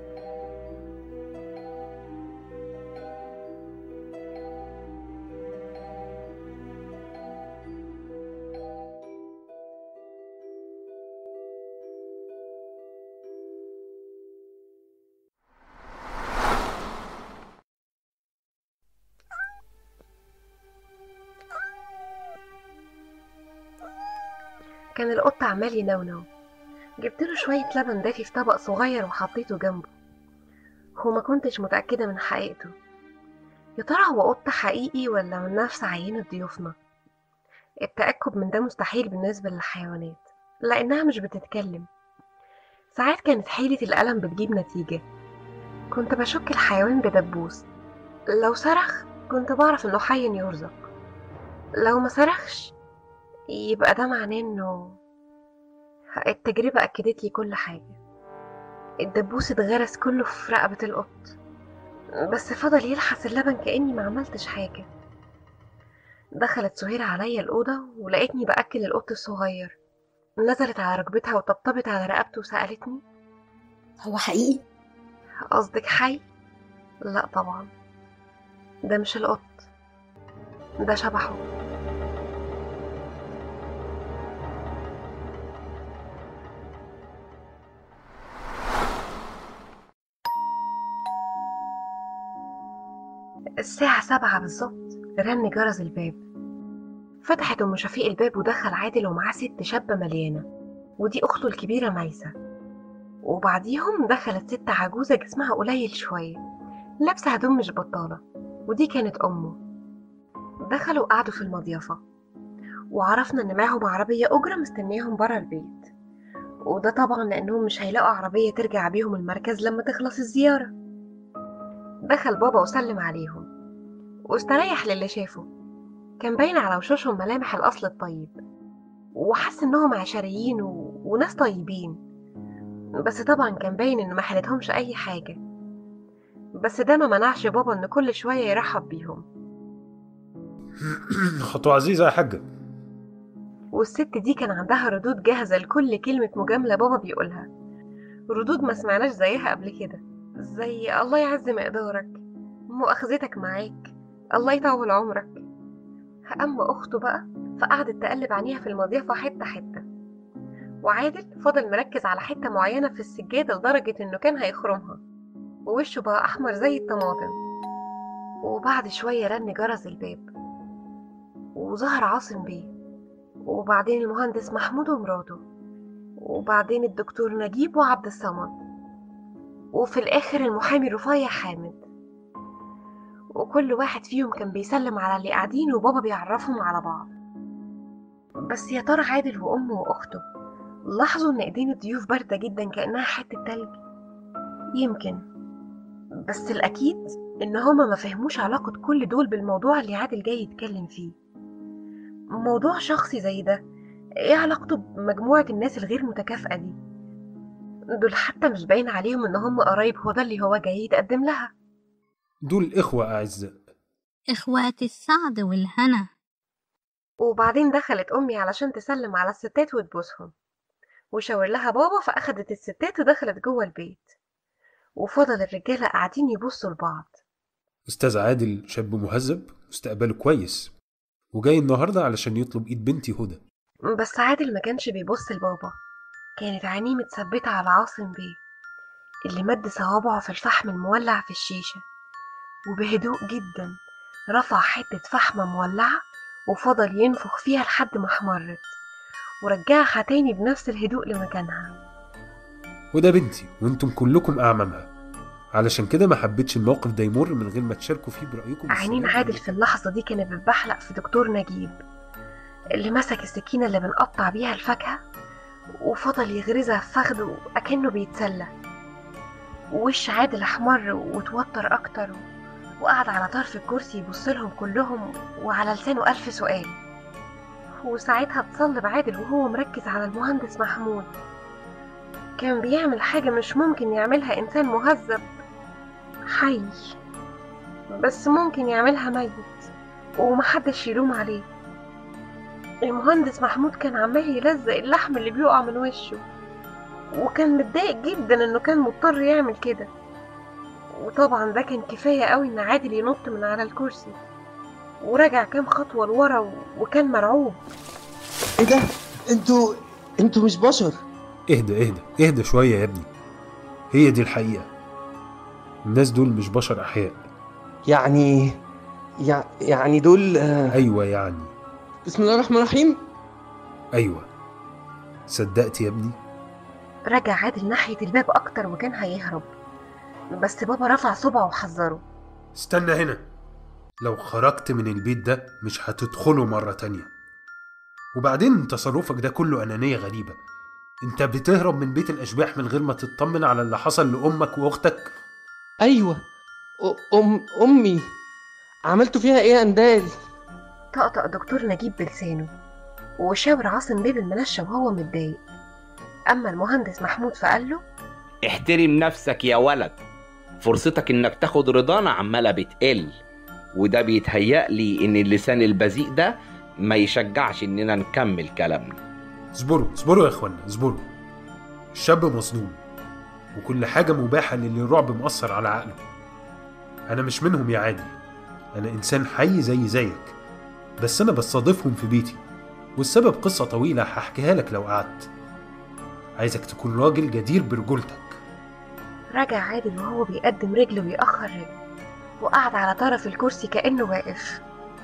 كان القط عمال ينونو جبت له شوية لبن دافي في طبق صغير وحطيته جنبه وما كنتش متأكدة من حقيقته يا ترى هو قط حقيقي ولا من نفس عينة ضيوفنا التأكد من ده مستحيل بالنسبة للحيوانات لأنها مش بتتكلم ساعات كانت حيلة الألم بتجيب نتيجة كنت بشك الحيوان بدبوس لو صرخ كنت بعرف إنه حي يرزق لو ما صرخش يبقى ده معناه إنه التجربة أكدت لي كل حاجة الدبوس اتغرس كله في رقبة القط بس فضل يلحس اللبن كأني ما عملتش حاجة دخلت سهيرة عليا الأوضة ولقيتني بأكل القط الصغير نزلت على ركبتها وطبطبت على رقبته وسألتني هو حقيقي؟ قصدك حي؟ لا طبعا ده مش القط ده شبحه الساعة سبعة بالظبط رن جرس الباب فتحت أم شفيق الباب ودخل عادل ومعاه ست شابة مليانة ودي أخته الكبيرة ميسة وبعديهم دخلت ست عجوزة جسمها قليل شوية لابسة هدوم مش بطالة ودي كانت أمه دخلوا قعدوا في المضيافة وعرفنا إن معاهم عربية أجرة مستنياهم برا البيت وده طبعا لأنهم مش هيلاقوا عربية ترجع بيهم المركز لما تخلص الزيارة دخل بابا وسلم عليهم واستريح للي شافه كان باين على وشوشهم ملامح الأصل الطيب وحس إنهم عشريين و... وناس طيبين بس طبعا كان باين إن ما حلتهمش أي حاجة بس ده ما منعش بابا إن كل شوية يرحب بيهم خطوة عزيزة يا حاجة والست دي كان عندها ردود جاهزة لكل كلمة مجاملة بابا بيقولها ردود ما سمعناش زيها قبل كده زي الله يعز مقدارك مؤاخذتك معاك الله يطول عمرك أما أخته بقى فقعدت تقلب عينيها في المضيفة حتة حتة وعادل فضل مركز على حتة معينة في السجادة لدرجة إنه كان هيخرمها ووشه بقى أحمر زي الطماطم وبعد شوية رن جرس الباب وظهر عاصم بيه وبعدين المهندس محمود ومراته وبعدين الدكتور نجيب وعبد الصمد وفي الآخر المحامي رفيع حامد وكل واحد فيهم كان بيسلم على اللي قاعدين وبابا بيعرفهم على بعض بس يا ترى عادل وأمه وأخته لاحظوا إن إيدين الضيوف باردة جدا كأنها حتة تلج يمكن بس الأكيد إن هما ما فهموش علاقة كل دول بالموضوع اللي عادل جاي يتكلم فيه موضوع شخصي زي ده ايه علاقته بمجموعة الناس الغير متكافئة دي دول حتى مش باين عليهم ان هم قرايب هو ده اللي هو جاي يتقدم لها دول إخوة أعزاء إخوات السعد والهنا وبعدين دخلت أمي علشان تسلم على الستات وتبوسهم وشاور لها بابا فأخدت الستات ودخلت جوه البيت وفضل الرجالة قاعدين يبصوا لبعض أستاذ عادل شاب مهذب مستقبله كويس وجاي النهاردة علشان يطلب إيد بنتي هدى بس عادل ما كانش بيبص لبابا كانت عينيه متثبتة على عاصم بيه اللي مد صوابعه في الفحم المولع في الشيشة وبهدوء جدا رفع حتة فحمة مولعة وفضل ينفخ فيها لحد ما احمرت ورجعها تاني بنفس الهدوء لمكانها وده بنتي وانتم كلكم أعمامها علشان كده ما حبيتش الموقف ده يمر من غير ما تشاركوا فيه برأيكم عينين عادل في اللحظة دي كانت بتبحلق في دكتور نجيب اللي مسك السكينة اللي بنقطع بيها الفاكهة وفضل يغرزها في فخده أكنه بيتسلى ووش عادل أحمر وتوتر أكتر وقعد على طرف الكرسي يبصلهم كلهم وعلى لسانه ألف سؤال وساعتها اتصلب عادل وهو مركز على المهندس محمود كان بيعمل حاجة مش ممكن يعملها إنسان مهذب حي بس ممكن يعملها ميت ومحدش يلوم عليه المهندس محمود كان عمال يلزق اللحم اللي بيقع من وشه وكان متضايق جدا انه كان مضطر يعمل كده وطبعا ده كان كفاية قوي ان عادل ينط من على الكرسي ورجع كام خطوة لورا و- وكان مرعوب ايه ده انتوا انتوا مش بشر اهدى اهدى اهدى شوية يا ابني هي دي الحقيقة الناس دول مش بشر أحياء يعني يع... يعني دول آه، أيوة يعني بسم الله الرحمن الرحيم أيوة صدقت يا ابني رجع عادل ناحية الباب أكتر وكان هيهرب بس بابا رفع صبعه وحذره استنى هنا لو خرجت من البيت ده مش هتدخله مرة تانية وبعدين تصرفك ده كله أنانية غريبة انت بتهرب من بيت الأشباح من غير ما تطمن على اللي حصل لأمك وأختك ايوه أ- ام امي عملتوا فيها ايه يا اندال طقطق دكتور نجيب بلسانه وشاور عاصم بيه بالمنشة وهو متضايق أما المهندس محمود فقال له احترم نفسك يا ولد فرصتك انك تاخد رضانا عمالة بتقل وده بيتهيأ لي ان اللسان البذيء ده ما يشجعش اننا نكمل كلامنا اصبروا اصبروا يا اخوانا اصبروا الشاب مصدوم وكل حاجة مباحة للي الرعب مأثر على عقله أنا مش منهم يا عادل أنا إنسان حي زي زيك بس أنا بستضيفهم في بيتي والسبب قصة طويلة هحكيها لك لو قعدت عايزك تكون راجل جدير برجولتك رجع عادل وهو بيقدم رجله ويأخر رجله وقعد على طرف الكرسي كأنه واقف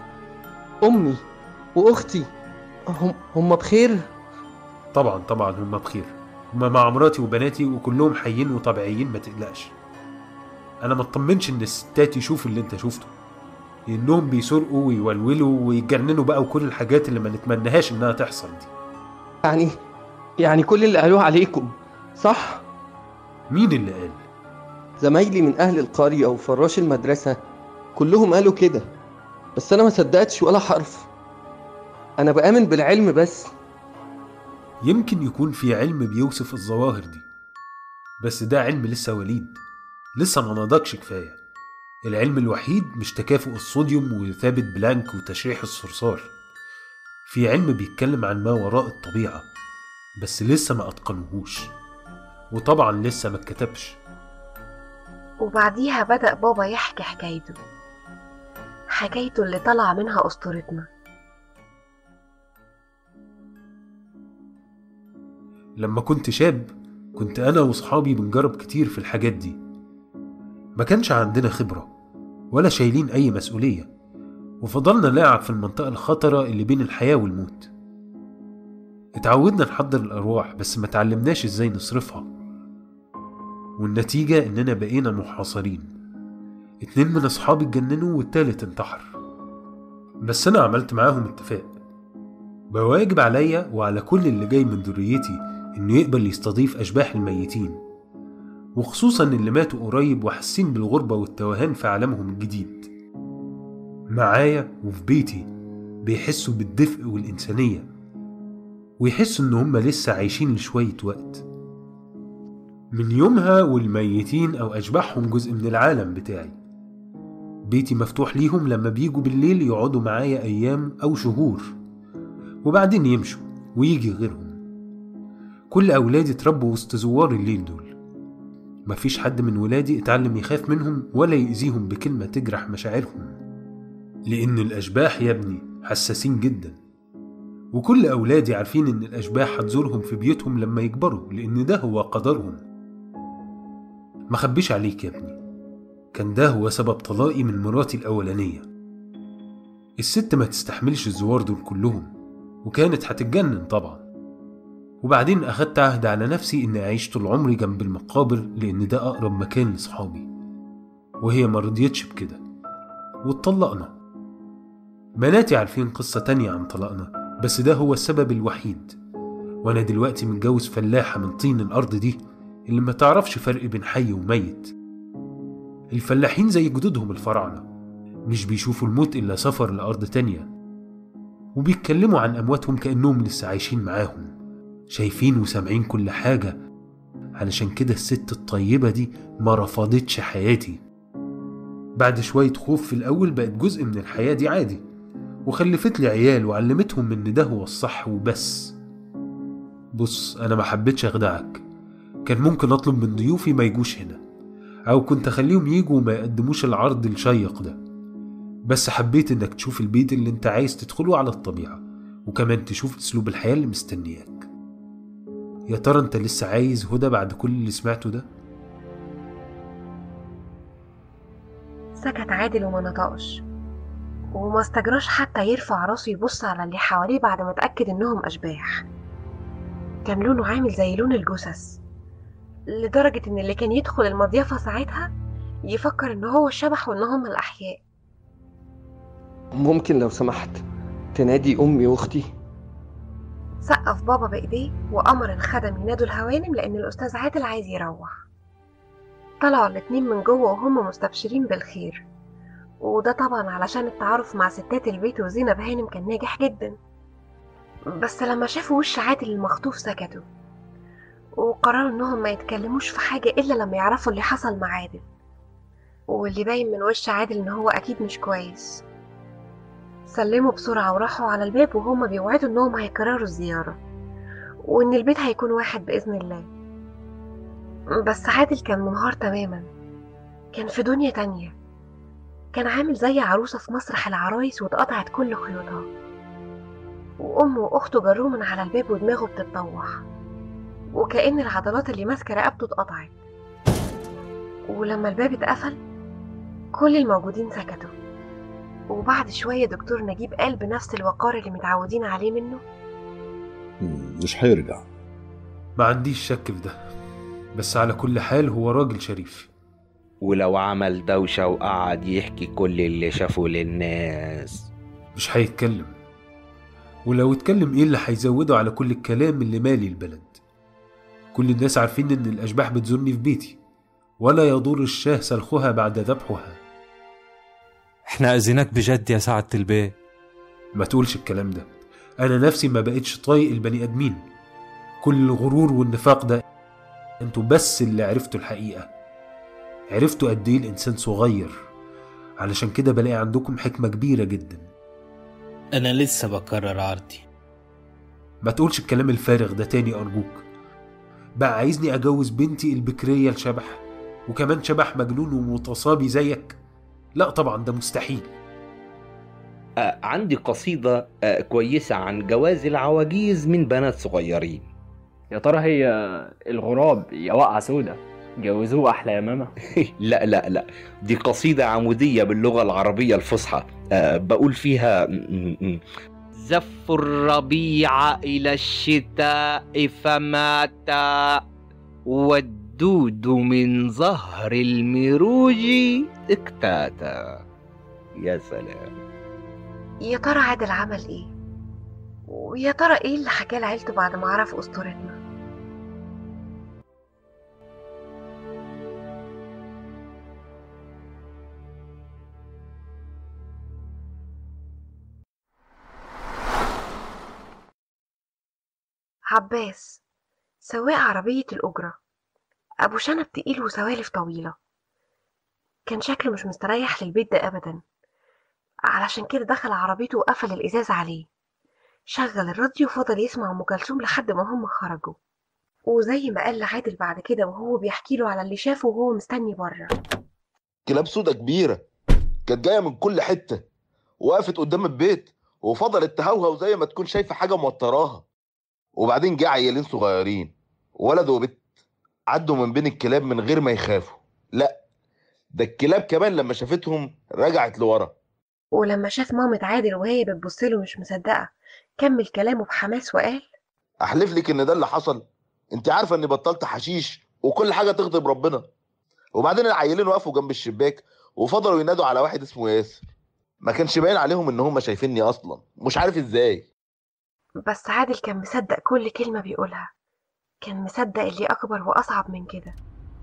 امي واختي هم هم بخير طبعا طبعا هم بخير هم مع مراتي وبناتي وكلهم حيين وطبيعيين ما تقلقش انا ما اطمنش ان الستات يشوفوا اللي انت شفته انهم بيسرقوا ويولولوا ويتجننوا بقى وكل الحاجات اللي ما نتمناهاش انها تحصل دي يعني يعني كل اللي قالوه عليكم صح مين اللي قال زمايلي من اهل القريه وفراش المدرسه كلهم قالوا كده بس انا ما صدقتش ولا حرف انا بآمن بالعلم بس يمكن يكون في علم بيوصف الظواهر دي بس ده علم لسه وليد لسه ما نضجش كفاية العلم الوحيد مش تكافؤ الصوديوم وثابت بلانك وتشريح الصرصار في علم بيتكلم عن ما وراء الطبيعة بس لسه ما أتقنوهوش وطبعا لسه ما اتكتبش وبعديها بدأ بابا يحكي حكايته حكايته اللي طلع منها أسطورتنا لما كنت شاب كنت أنا وصحابي بنجرب كتير في الحاجات دي ما كانش عندنا خبرة ولا شايلين أي مسؤولية وفضلنا نلعب في المنطقة الخطرة اللي بين الحياة والموت اتعودنا نحضر الأرواح بس ما تعلمناش ازاي نصرفها والنتيجة إننا بقينا محاصرين اتنين من أصحابي اتجننوا والتالت انتحر بس أنا عملت معاهم اتفاق بواجب عليا وعلى كل اللي جاي من ذريتي إنه يقبل يستضيف أشباح الميتين وخصوصا اللي ماتوا قريب وحاسين بالغربة والتوهان في عالمهم الجديد معايا وفي بيتي بيحسوا بالدفء والإنسانية ويحسوا إن هما لسه عايشين لشوية وقت من يومها والميتين أو أشباحهم جزء من العالم بتاعي بيتي مفتوح ليهم لما بيجوا بالليل يقعدوا معايا أيام أو شهور وبعدين يمشوا ويجي غيرهم كل أولادي اتربوا وسط زوار الليل دول مفيش حد من ولادي اتعلم يخاف منهم ولا يأذيهم بكلمة تجرح مشاعرهم لأن الأشباح يا ابني حساسين جدا وكل أولادي عارفين إن الأشباح هتزورهم في بيوتهم لما يكبروا لأن ده هو قدرهم ما خبيش عليك يا ابني كان ده هو سبب طلاقي من مراتي الأولانية الست ما تستحملش الزوار دول كلهم وكانت هتتجنن طبعا وبعدين أخدت عهد على نفسي إني أعيش طول عمري جنب المقابر لأن ده أقرب مكان لصحابي وهي مرضيتش بكده واتطلقنا بناتي عارفين قصة تانية عن طلاقنا بس ده هو السبب الوحيد وأنا دلوقتي متجوز فلاحة من طين الأرض دي اللي ما تعرفش فرق بين حي وميت الفلاحين زي جدودهم الفراعنة مش بيشوفوا الموت إلا سفر لأرض تانية وبيتكلموا عن أمواتهم كأنهم لسه عايشين معاهم شايفين وسامعين كل حاجة علشان كده الست الطيبة دي ما رفضتش حياتي بعد شوية خوف في الأول بقت جزء من الحياة دي عادي وخلفت لي عيال وعلمتهم إن ده هو الصح وبس بص أنا ما حبيتش أخدعك كان ممكن أطلب من ضيوفي ما يجوش هنا أو كنت أخليهم يجوا وما يقدموش العرض الشيق ده بس حبيت إنك تشوف البيت اللي أنت عايز تدخله على الطبيعة وكمان تشوف أسلوب الحياة اللي مستنياك يا ترى أنت لسه عايز هدى بعد كل اللي سمعته ده؟ سكت عادل وما نطقش وما استجراش حتى يرفع راسه يبص على اللي حواليه بعد ما اتأكد إنهم أشباح كان لونه عامل زي لون الجثث لدرجة إن اللي كان يدخل المضيفة ساعتها يفكر إن هو الشبح وإن هم الأحياء ممكن لو سمحت تنادي أمي وأختي سقف بابا بإيديه وأمر الخدم ينادوا الهوانم لأن الأستاذ عادل عايز يروح طلعوا الاتنين من جوه وهم مستبشرين بالخير وده طبعا علشان التعارف مع ستات البيت وزينب هانم كان ناجح جدا بس لما شافوا وش عادل المخطوف سكتوا وقرروا انهم ما يتكلموش في حاجة الا لما يعرفوا اللي حصل مع عادل واللي باين من وش عادل ان هو اكيد مش كويس سلموا بسرعة وراحوا على الباب وهما بيوعدوا انهم هيكرروا الزيارة وان البيت هيكون واحد بإذن الله بس عادل كان منهار تماما كان في دنيا تانية كان عامل زي عروسة في مسرح العرايس واتقطعت كل خيوطها وأمه وأخته جروه من على الباب ودماغه بتتطوح وكأن العضلات اللي ماسكة رقبته اتقطعت ولما الباب اتقفل كل الموجودين سكتوا وبعد شوية دكتور نجيب قال بنفس الوقار اللي متعودين عليه منه مم، مش هيرجع ما عنديش شك في ده بس على كل حال هو راجل شريف ولو عمل دوشة وقعد يحكي كل اللي شافه للناس مش هيتكلم ولو اتكلم ايه اللي هيزوده على كل الكلام اللي مالي البلد كل الناس عارفين ان الاشباح بتزورني في بيتي ولا يضر الشاه سلخها بعد ذبحها احنا اذيناك بجد يا سعادة البيه ما تقولش الكلام ده انا نفسي ما بقتش طايق البني ادمين كل الغرور والنفاق ده انتوا بس اللي عرفتوا الحقيقة عرفتوا قد ايه الانسان صغير علشان كده بلاقي عندكم حكمة كبيرة جدا أنا لسه بكرر عرضي ما تقولش الكلام الفارغ ده تاني أرجوك بقى عايزني أجوز بنتي البكرية لشبح وكمان شبح مجنون ومتصابي زيك لا طبعا ده مستحيل آه عندي قصيدة آه كويسة عن جواز العواجيز من بنات صغيرين يا ترى هي الغراب يا وقعة سودة جوزوه أحلى يا ماما لا لا لا دي قصيدة عمودية باللغة العربية الفصحى آه بقول فيها م- م- م. زف الربيع إلى الشتاء فمات والدود من ظهر المروج اكتاتا يا سلام يا ترى عادل عمل ايه ويا ترى ايه اللي حكاه لعيلته بعد ما عرف اسطورتنا عباس سواق عربية الأجرة أبو شنب تقيل وسوالف طويلة كان شكله مش مستريح للبيت ده أبدا علشان كده دخل عربيته وقفل الإزاز عليه شغل الراديو وفضل يسمع أم كلثوم لحد ما هم خرجوا وزي ما قال لعادل بعد كده وهو بيحكي له على اللي شافه وهو مستني بره كلاب سودا كبيرة كانت جاية من كل حتة وقفت قدام البيت وفضلت تهوهو زي ما تكون شايفة حاجة موتراها وبعدين جه عيالين صغيرين ولد وبنت عدوا من بين الكلاب من غير ما يخافوا لا ده الكلاب كمان لما شافتهم رجعت لورا ولما شاف مامة عادل وهي بتبص له مش مصدقة كمل كلامه بحماس وقال احلف لك ان ده اللي حصل انت عارفه اني بطلت حشيش وكل حاجه تغضب ربنا وبعدين العيالين وقفوا جنب الشباك وفضلوا ينادوا على واحد اسمه ياسر ما كانش باين عليهم ان هم شايفيني اصلا مش عارف ازاي بس عادل كان مصدق كل كلمة بيقولها كان مصدق اللي أكبر وأصعب من كده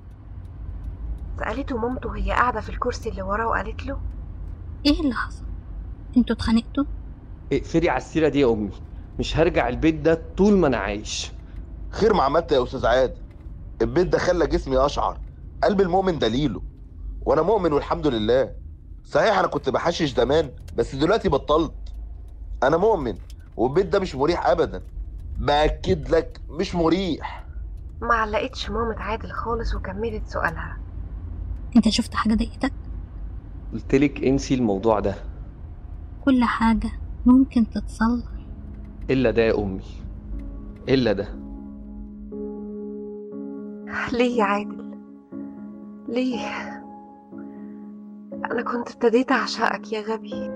سألته مامته وهي قاعدة في الكرسي اللي وراه وقالت له ايه اللي حصل انتوا اتخانقتوا اقفلي على السيرة دي يا أمي مش هرجع البيت ده طول ما أنا عايش خير ما عملت يا استاذ عادل البيت ده خلى جسمي اشعر قلب المؤمن دليله وانا مؤمن والحمد لله صحيح انا كنت بحشش زمان بس دلوقتي بطلت انا مؤمن والبيت ده مش مريح ابدا باكد لك مش مريح ما علقتش مامة عادل خالص وكملت سؤالها انت شفت حاجة ضايقتك قلتلك انسي الموضوع ده كل حاجة ممكن تتصلح إلا ده يا أمي إلا ده ليه يا عادل ليه أنا كنت ابتديت أعشقك يا غبي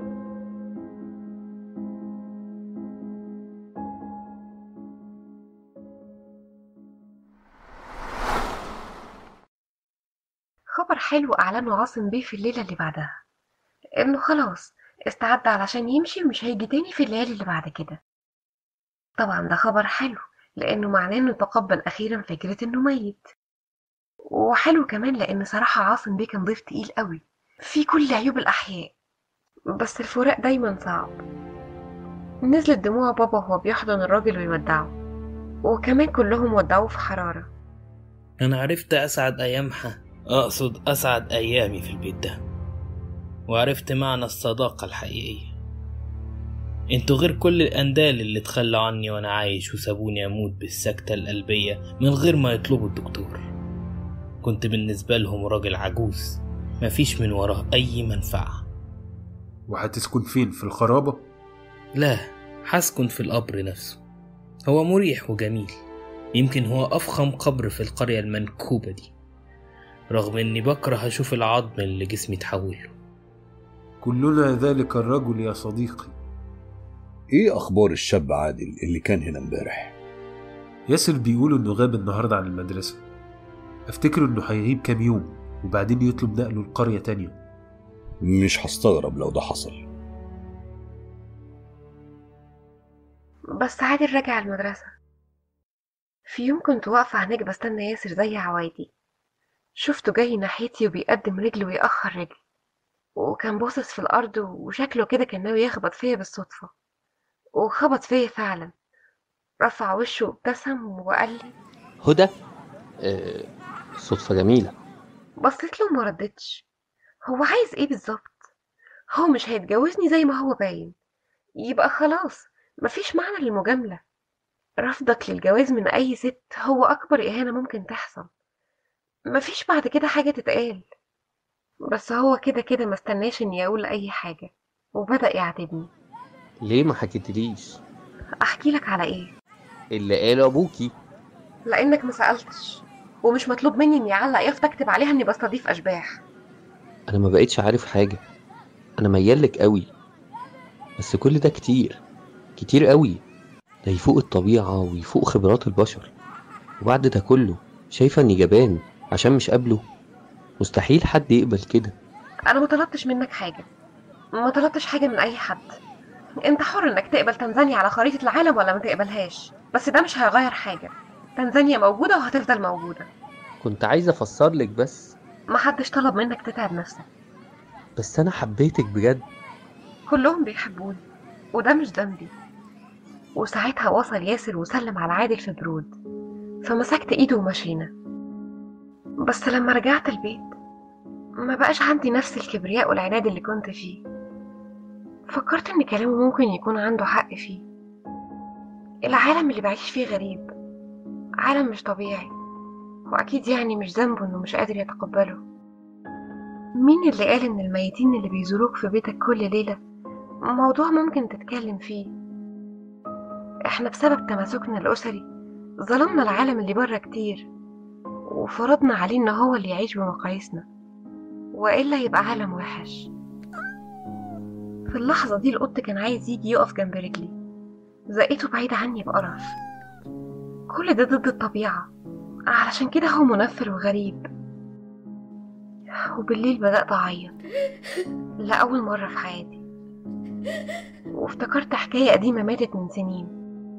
خبر حلو أعلنه عاصم بيه في الليلة اللي بعدها إنه خلاص استعد علشان يمشي ومش هيجي تاني في الليالي اللي بعد كده طبعا ده خبر حلو لأنه معناه إنه تقبل أخيرا فكرة إنه ميت وحلو كمان لأن صراحة عاصم بيه كان ضيف تقيل قوي في كل عيوب الأحياء بس الفراق دايما صعب نزلت دموع بابا وهو بيحضن الراجل ويودعه وكمان كلهم ودعوه في حرارة أنا عرفت أسعد أيامها أقصد أسعد أيامي في البيت ده وعرفت معنى الصداقة الحقيقية انتوا غير كل الأندال اللي تخلوا عني وأنا عايش وسابوني أموت بالسكتة القلبية من غير ما يطلبوا الدكتور كنت بالنسبة لهم راجل عجوز مفيش من وراه أي منفعة وهتسكن فين في الخرابة؟ لا هسكن في القبر نفسه هو مريح وجميل يمكن هو أفخم قبر في القرية المنكوبة دي رغم إني بكره أشوف العظم اللي جسمي اتحول له كلنا ذلك الرجل يا صديقي ايه اخبار الشاب عادل اللي كان هنا امبارح ياسر بيقولوا انه غاب النهارده عن المدرسة افتكر انه هيغيب كام يوم وبعدين يطلب نقله لقرية تانية مش هستغرب لو ده حصل بس عادل رجع المدرسة في يوم كنت واقفة هناك بستنى ياسر زي عوايدي شفته جاي ناحيتي وبيقدم رجل ويأخر رجل وكان باصص في الأرض وشكله كده كان ناوي يخبط فيا بالصدفة وخبط فيا فعلا رفع وشه وابتسم وقال لي هدى آه صدفة جميلة بصيت له وما ردتش هو عايز ايه بالظبط هو مش هيتجوزني زي ما هو باين يبقى خلاص مفيش معنى للمجاملة رفضك للجواز من أي ست هو أكبر إهانة ممكن تحصل مفيش بعد كده حاجة تتقال بس هو كده كده ما استناش اني اقول اي حاجة وبدأ يعاتبني ليه ما حكيتليش احكي لك على ايه اللي قاله ابوكي لانك ما سألتش ومش مطلوب مني اني اعلق يافطة اكتب عليها اني بستضيف اشباح انا ما بقتش عارف حاجة انا ميالك قوي بس كل ده كتير كتير قوي ده يفوق الطبيعة ويفوق خبرات البشر وبعد ده كله شايفة اني جبان عشان مش قابله مستحيل حد يقبل كده انا ما طلبتش منك حاجة ما طلبتش حاجة من اي حد انت حر انك تقبل تنزانيا على خريطة العالم ولا ما تقبلهاش بس ده مش هيغير حاجة تنزانيا موجودة وهتفضل موجودة كنت عايز افسر لك بس محدش طلب منك تتعب نفسك بس انا حبيتك بجد كلهم بيحبوني وده مش ذنبي وساعتها وصل ياسر وسلم على عادل في برود فمسكت ايده ومشينا بس لما رجعت البيت ما بقاش عندي نفس الكبرياء والعناد اللي كنت فيه فكرت ان كلامه ممكن يكون عنده حق فيه العالم اللي بعيش فيه غريب عالم مش طبيعي واكيد يعني مش ذنبه انه مش قادر يتقبله مين اللي قال ان الميتين اللي بيزوروك في بيتك كل ليلة موضوع ممكن تتكلم فيه احنا بسبب تماسكنا الاسري ظلمنا العالم اللي بره كتير وفرضنا عليه ان هو اللي يعيش بمقاييسنا والا يبقى عالم وحش في اللحظة دي القط كان عايز يجي يقف جنب رجلي زقيته بعيد عني بقرف كل ده ضد الطبيعة علشان كده هو منفر وغريب وبالليل بدأت أعيط لأول مرة في حياتي وافتكرت حكاية قديمة ماتت من سنين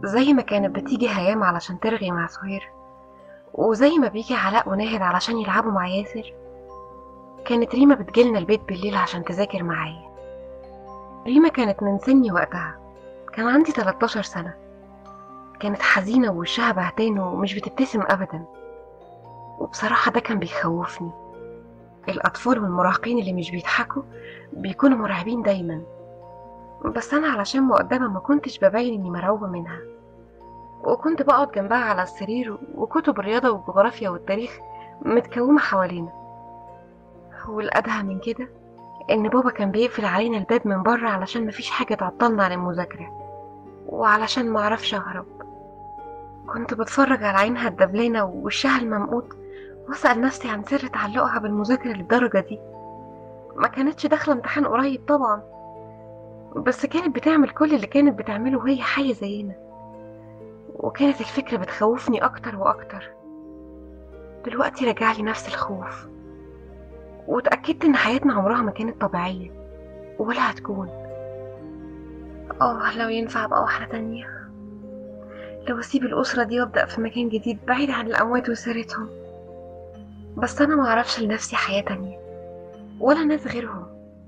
زي ما كانت بتيجي هيام علشان ترغي مع سهير وزي ما بيجي علاء وناهد علشان يلعبوا مع ياسر كانت ريما بتجيلنا البيت بالليل عشان تذاكر معايا ريما كانت من سني وقتها كان عندي 13 سنة كانت حزينة ووشها بهتان ومش بتبتسم أبدا وبصراحة ده كان بيخوفني الأطفال والمراهقين اللي مش بيضحكوا بيكونوا مرعبين دايما بس أنا علشان مؤدبة ما كنتش ببين إني مرعوبة منها وكنت بقعد جنبها على السرير وكتب الرياضة والجغرافيا والتاريخ متكومة حوالينا والأدهى من كده إن بابا كان بيقفل علينا الباب من بره علشان مفيش حاجة تعطلنا عن المذاكرة وعلشان معرفش أهرب كنت بتفرج على عينها الدبلانة ووشها الممقوت وأسأل نفسي عن سر تعلقها بالمذاكرة للدرجة دي ما كانتش داخلة امتحان قريب طبعا بس كانت بتعمل كل اللي كانت بتعمله وهي حية زينا وكانت الفكرة بتخوفني أكتر وأكتر دلوقتي رجعلي نفس الخوف واتأكدت إن حياتنا عمرها ما كانت طبيعية ولا هتكون آه لو ينفع أبقى واحدة تانية لو أسيب الأسرة دي وأبدأ في مكان جديد بعيد عن الأموات وسيرتهم بس أنا معرفش لنفسي حياة تانية ولا ناس غيرهم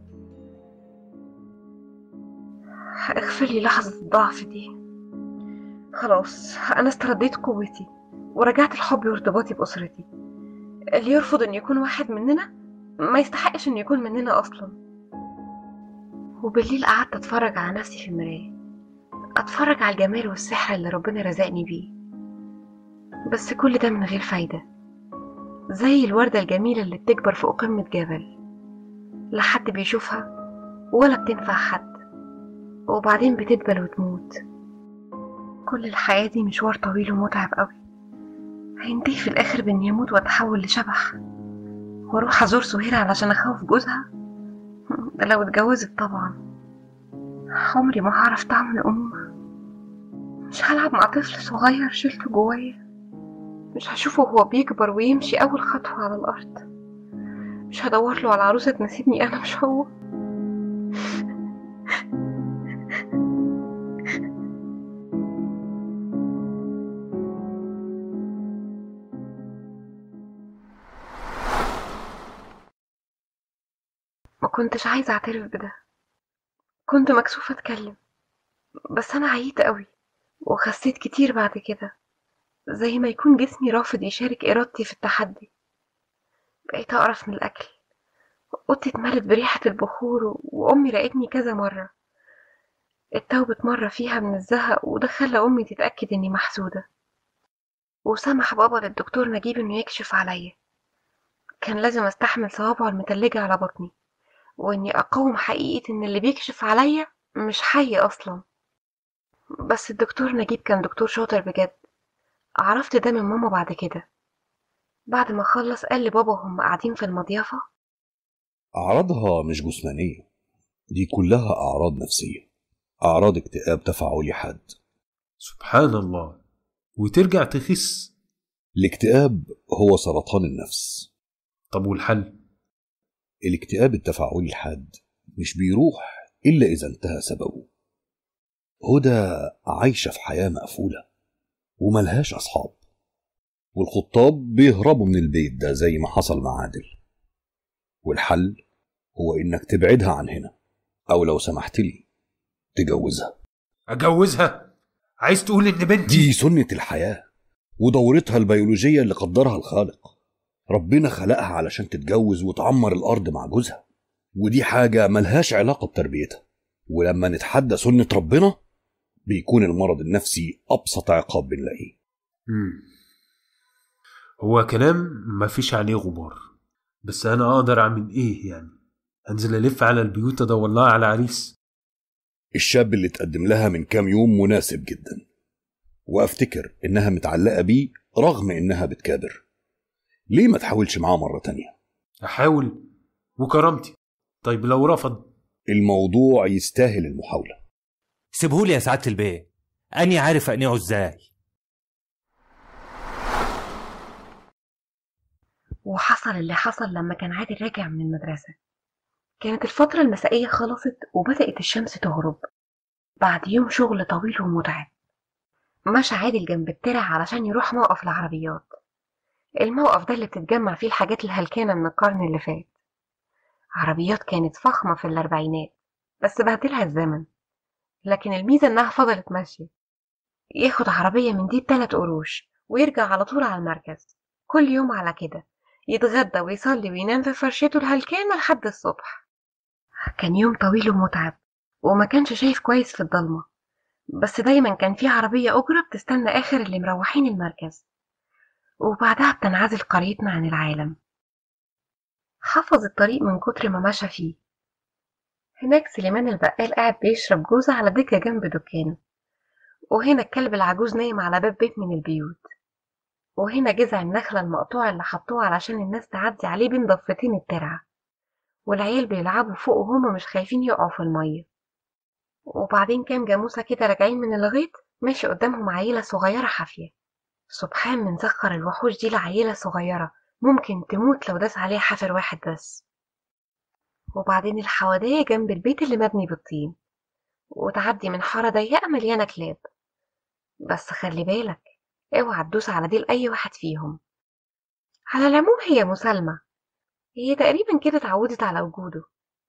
اغفر لي لحظة الضعف دي خلاص أنا استرديت قوتي ورجعت لحبي وارتباطي بأسرتي اللي يرفض إن يكون واحد مننا ما يستحقش إن يكون مننا أصلا وبالليل قعدت أتفرج على نفسي في المراية أتفرج على الجمال والسحر اللي ربنا رزقني بيه بس كل ده من غير فايدة زي الوردة الجميلة اللي بتكبر فوق قمة جبل لا حد بيشوفها ولا بتنفع حد وبعدين بتدبل وتموت كل الحياة دي مشوار طويل ومتعب قوي هينتهي في الآخر بإني أموت وأتحول لشبح وأروح أزور سهير علشان أخوف جوزها ده لو اتجوزت طبعا عمري ما هعرف طعم الأمومة مش هلعب مع طفل صغير شلته جوايا مش هشوفه وهو بيكبر ويمشي أول خطوة على الأرض مش هدور له على عروسة تناسبني أنا مش هو ما كنتش عايزة أعترف بده كنت مكسوفة أتكلم بس أنا عييت قوي وخسيت كتير بعد كده زي ما يكون جسمي رافض يشارك إرادتي في التحدي بقيت أقرف من الأكل أوضتي اتملت بريحة البخور وأمي راقتني كذا مرة اتوبت مرة فيها من الزهق وده خلى أمي تتأكد إني محسودة وسمح بابا للدكتور نجيب إنه يكشف عليا كان لازم أستحمل صوابعه المتلجة على بطني وإني أقاوم حقيقة إن اللي بيكشف عليا مش حي أصلا بس الدكتور نجيب كان دكتور شاطر بجد عرفت ده من ماما بعد كده بعد ما خلص قال لبابا وهم قاعدين في المضيافة أعراضها مش جسمانية دي كلها أعراض نفسية أعراض اكتئاب تفاعلي حاد سبحان الله وترجع تخس الاكتئاب هو سرطان النفس طب والحل؟ الاكتئاب التفاعلي الحاد مش بيروح إلا إذا انتهى سببه هدى عايشة في حياة مقفولة وملهاش أصحاب والخطاب بيهربوا من البيت ده زي ما حصل مع عادل والحل هو إنك تبعدها عن هنا أو لو سمحت لي تجوزها أجوزها؟ عايز تقول إن بنتي دي سنة الحياة ودورتها البيولوجية اللي قدرها الخالق ربنا خلقها علشان تتجوز وتعمر الأرض مع جوزها ودي حاجة ملهاش علاقة بتربيتها ولما نتحدى سنة ربنا بيكون المرض النفسي أبسط عقاب بنلاقيه مم. هو كلام مفيش عليه غبار بس أنا أقدر أعمل إيه يعني؟ أنزل ألف على البيوت أدور لها على عريس الشاب اللي اتقدم لها من كام يوم مناسب جدا وأفتكر إنها متعلقة بيه رغم إنها بتكابر ليه ما تحاولش معاه مرة تانية؟ أحاول وكرامتي طيب لو رفض الموضوع يستاهل المحاولة سيبهولي يا سعادة البيه أني عارف أقنعه إزاي وحصل اللي حصل لما كان عادل راجع من المدرسة كانت الفترة المسائية خلصت وبدأت الشمس تغرب بعد يوم شغل طويل ومتعب مشى عادل جنب الترع علشان يروح موقف العربيات الموقف ده اللي بتتجمع فيه الحاجات الهلكانة من القرن اللي فات عربيات كانت فخمة في الأربعينات بس بهدلها الزمن لكن الميزة إنها فضلت ماشية ياخد عربية من دي بتلات قروش ويرجع على طول على المركز كل يوم على كده يتغدى ويصلي وينام في فرشته الهلكانة لحد الصبح كان يوم طويل ومتعب وما كانش شايف كويس في الضلمة بس دايما كان في عربية أجرة بتستنى آخر اللي مروحين المركز وبعدها بتنعزل قريتنا عن العالم حفظ الطريق من كتر ما مشى فيه هناك سليمان البقال قاعد بيشرب جوزة على دكة جنب دكانه وهنا الكلب العجوز نايم على باب بيت من البيوت وهنا جذع النخلة المقطوع اللي حطوه علشان الناس تعدي عليه بين ضفتين الترعة والعيال بيلعبوا فوق وهما مش خايفين يقعوا في المية وبعدين كام جاموسة كده راجعين من الغيط ماشي قدامهم عيلة صغيرة حافية سبحان من سخر الوحوش دي لعيلة صغيرة ممكن تموت لو داس عليها حافر واحد بس وبعدين الحوادية جنب البيت اللي مبني بالطين وتعدي من حارة ضيقة مليانة كلاب بس خلي بالك اوعى تدوس على ديل أي واحد فيهم على العموم هي مسالمة هي تقريبا كده اتعودت على وجوده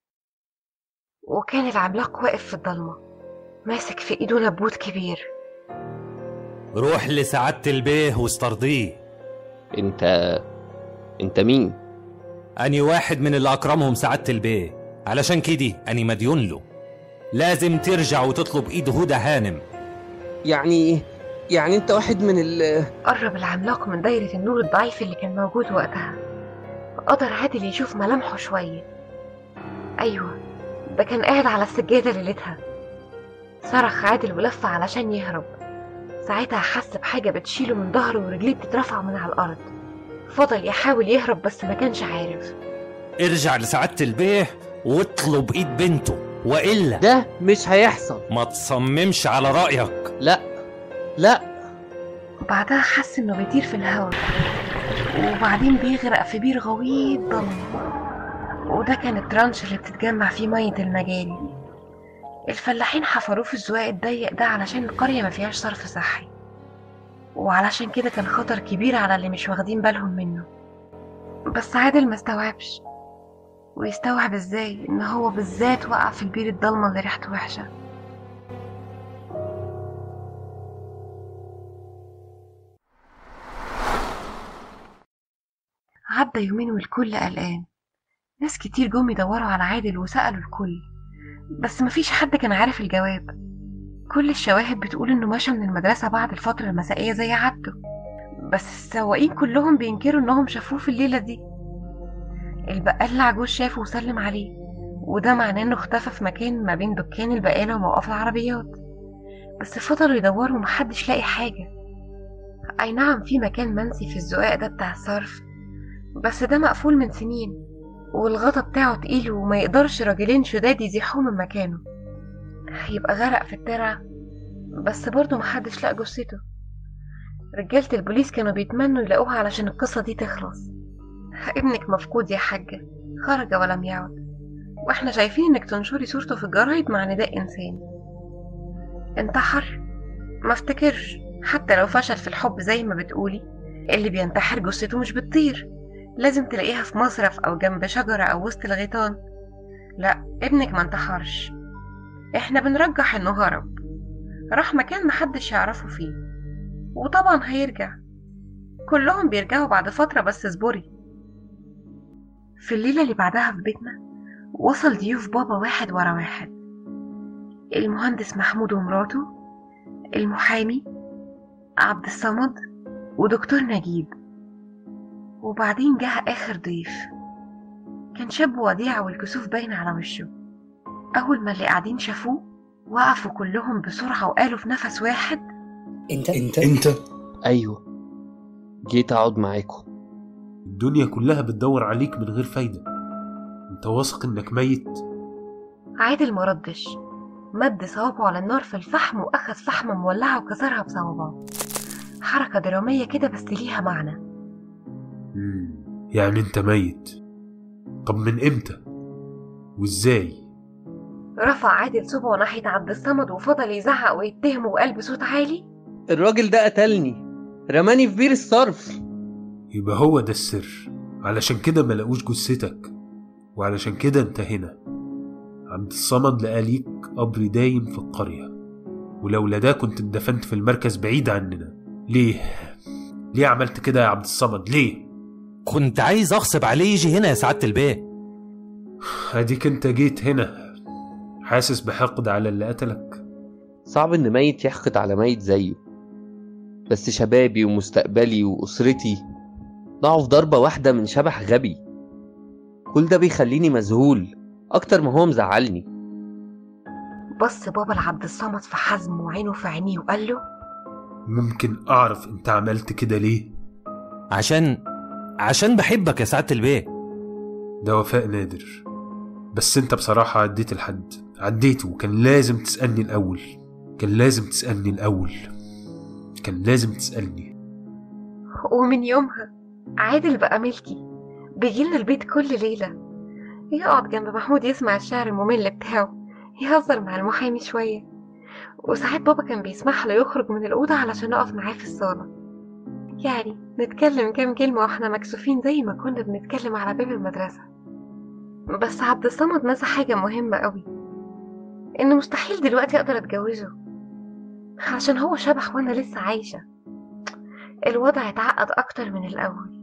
وكان العملاق واقف في الضلمة ماسك في ايده نبوت كبير روح لسعادة البيه واسترضيه انت انت مين أني واحد من اللي أكرمهم سعادة البيه علشان كده أني مديون له لازم ترجع وتطلب إيد هدى هانم يعني يعني انت واحد من ال قرب العملاق من دايرة النور الضعيف اللي كان موجود وقتها قدر عادل يشوف ملامحه شوية أيوة ده كان قاعد على السجادة ليلتها صرخ عادل ولف علشان يهرب ساعتها حس بحاجة بتشيله من ظهره ورجليه بتترفع من على الأرض فضل يحاول يهرب بس ما كانش عارف ارجع لسعادة البيه واطلب إيد بنته وإلا ده مش هيحصل ما تصممش على رأيك لا لا بعدها حس انه بيطير في الهواء وبعدين بيغرق في بير غويط ضلمة وده كان الترانش اللي بتتجمع فيه مية المجاري الفلاحين حفروه في الزواق الضيق ده علشان القرية ما فيهاش صرف صحي وعلشان كده كان خطر كبير على اللي مش واخدين بالهم منه بس عادل ما استوعبش ويستوعب ازاي ان هو بالذات وقع في البير الضلمة اللي ريحته وحشة عدى يومين والكل قلقان ناس كتير جم يدوروا على عادل وسألوا الكل بس مفيش حد كان عارف الجواب كل الشواهد بتقول انه مشى من المدرسة بعد الفترة المسائية زي عادته بس السواقين كلهم بينكروا انهم شافوه في الليلة دي البقال العجوز شافه وسلم عليه وده معناه انه اختفى في مكان ما بين دكان البقالة وموقف العربيات بس فضلوا يدوروا ومحدش لاقي حاجة أي نعم في مكان منسي في الزقاق ده بتاع الصرف بس ده مقفول من سنين والغطا بتاعه تقيل وما يقدرش راجلين شداد يزيحوه من مكانه هيبقى غرق في الترعة بس برضه محدش لقى جثته رجالة البوليس كانوا بيتمنوا يلاقوها علشان القصة دي تخلص ابنك مفقود يا حاجة خرج ولم يعد واحنا شايفين انك تنشري صورته في الجرايد مع نداء انساني انتحر ما افتكرش حتى لو فشل في الحب زي ما بتقولي اللي بينتحر جثته مش بتطير لازم تلاقيها في مصرف او جنب شجرة او وسط الغيطان لا ابنك ما انتحرش احنا بنرجح انه هرب راح مكان محدش يعرفه فيه وطبعا هيرجع كلهم بيرجعوا بعد فترة بس اصبري في الليلة اللي بعدها في بيتنا وصل ضيوف بابا واحد ورا واحد المهندس محمود ومراته المحامي عبد الصمد ودكتور نجيب وبعدين جه آخر ضيف كان شاب وديع والكسوف باينة على وشه أول ما اللي قاعدين شافوه وقفوا كلهم بسرعة وقالوا في نفس واحد انت انت انت ايوه جيت اقعد معاكم الدنيا كلها بتدور عليك من غير فايدة انت واثق انك ميت عادل مردش مد صوابعه على النار في الفحم وأخذ فحمة مولعة وكسرها بصوابعه حركة درامية كده بس ليها معنى مم. يعني انت ميت طب من امتى وازاي رفع عادل صبعه ناحية عبد الصمد وفضل يزعق ويتهمه وقال بصوت عالي الراجل ده قتلني رماني في بير الصرف يبقى هو ده السر علشان كده ما لقوش جثتك وعلشان كده انت هنا عبد الصمد لقى ليك قبر دايم في القرية ولولا ده كنت اندفنت في المركز بعيد عننا ليه؟ ليه عملت كده يا عبد الصمد ليه؟ كنت عايز اغصب عليه يجي هنا يا سعادة البيه اديك انت جيت هنا حاسس بحقد على اللي قتلك صعب إن ميت يحقد على ميت زيه بس شبابي ومستقبلي وأسرتي ضاعوا في ضربة واحدة من شبح غبي كل ده بيخليني مذهول أكتر ما هو مزعلني بص بابا لعبد الصمد في حزم وعينه في عينيه وقال له ممكن اعرف انت عملت كده ليه؟ عشان عشان بحبك يا سعادة البيه ده وفاء نادر بس انت بصراحة عديت الحد عديته وكان لازم تسألني الأول كان لازم تسألني الأول كان لازم تسألني ومن يومها عادل بقى ملكي بيجيلنا البيت كل ليلة يقعد جنب محمود يسمع الشعر الممل بتاعه يهزر مع المحامي شوية وساعات بابا كان بيسمح له يخرج من الأوضة علشان أقف معاه في الصالة يعني نتكلم كام كلمة واحنا مكسوفين زي ما كنا بنتكلم على باب المدرسة بس عبد الصمد نسى حاجة مهمة قوي إن مستحيل دلوقتي أقدر أتجوزه عشان هو شبح وأنا لسه عايشة الوضع اتعقد أكتر من الأول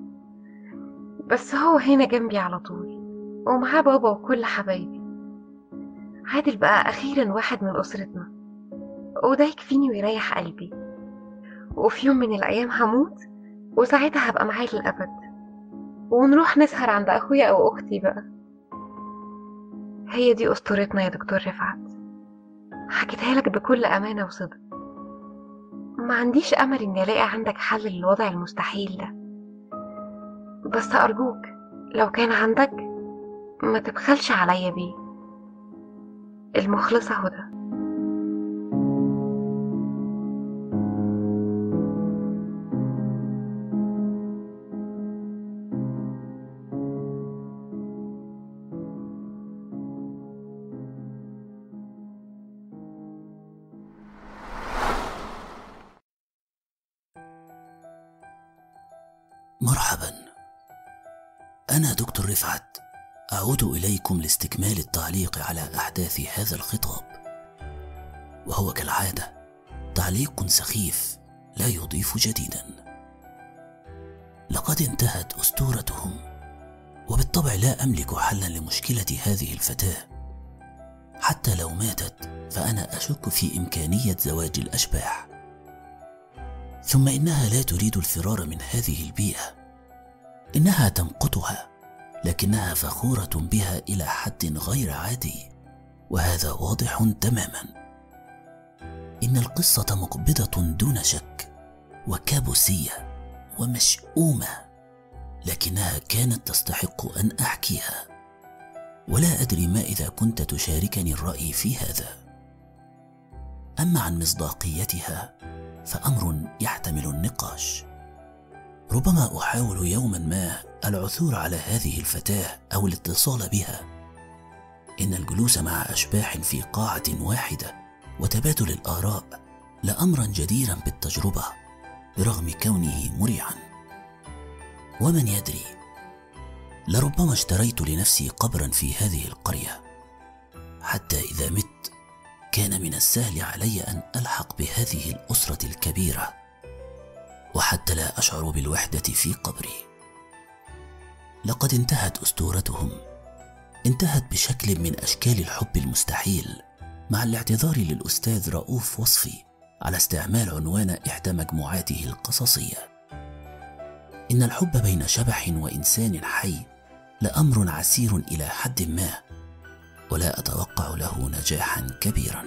بس هو هنا جنبي على طول ومعاه بابا وكل حبايبي عادل بقى أخيرا واحد من أسرتنا وده يكفيني ويريح قلبي وفي يوم من الأيام هموت وساعتها هبقى معاه للأبد ونروح نسهر عند أخويا أو أختي بقى هي دي أسطورتنا يا دكتور رفعت حكيتها لك بكل أمانة وصدق ما عنديش أمل إني ألاقي عندك حل للوضع المستحيل ده بس أرجوك لو كان عندك ما تبخلش عليا بيه المخلصة هدى مرحبا أنا دكتور رفعت أعود إليكم لاستكمال التعليق على أحداث هذا الخطاب وهو كالعادة تعليق سخيف لا يضيف جديدا لقد انتهت أسطورتهم وبالطبع لا أملك حلا لمشكلة هذه الفتاة حتى لو ماتت فأنا أشك في إمكانية زواج الأشباح ثم إنها لا تريد الفرار من هذه البيئة إنها تمقتها لكنها فخورة بها إلى حد غير عادي وهذا واضح تماما إن القصة مقبضة دون شك وكابوسية ومشؤومة لكنها كانت تستحق أن أحكيها ولا أدري ما إذا كنت تشاركني الرأي في هذا أما عن مصداقيتها فأمر يحتمل النقاش ربما أحاول يوما ما العثور على هذه الفتاة أو الاتصال بها إن الجلوس مع أشباح في قاعة واحدة وتبادل الآراء لأمرا جديرا بالتجربة برغم كونه مريعا ومن يدري لربما اشتريت لنفسي قبرا في هذه القرية حتى إذا مت كان من السهل علي أن ألحق بهذه الأسرة الكبيرة وحتى لا أشعر بالوحدة في قبري لقد انتهت أسطورتهم انتهت بشكل من أشكال الحب المستحيل مع الاعتذار للأستاذ رؤوف وصفي على استعمال عنوان إحدى مجموعاته القصصية إن الحب بين شبح وإنسان حي لأمر عسير إلى حد ما ولا أتوقع له نجاحا كبيرا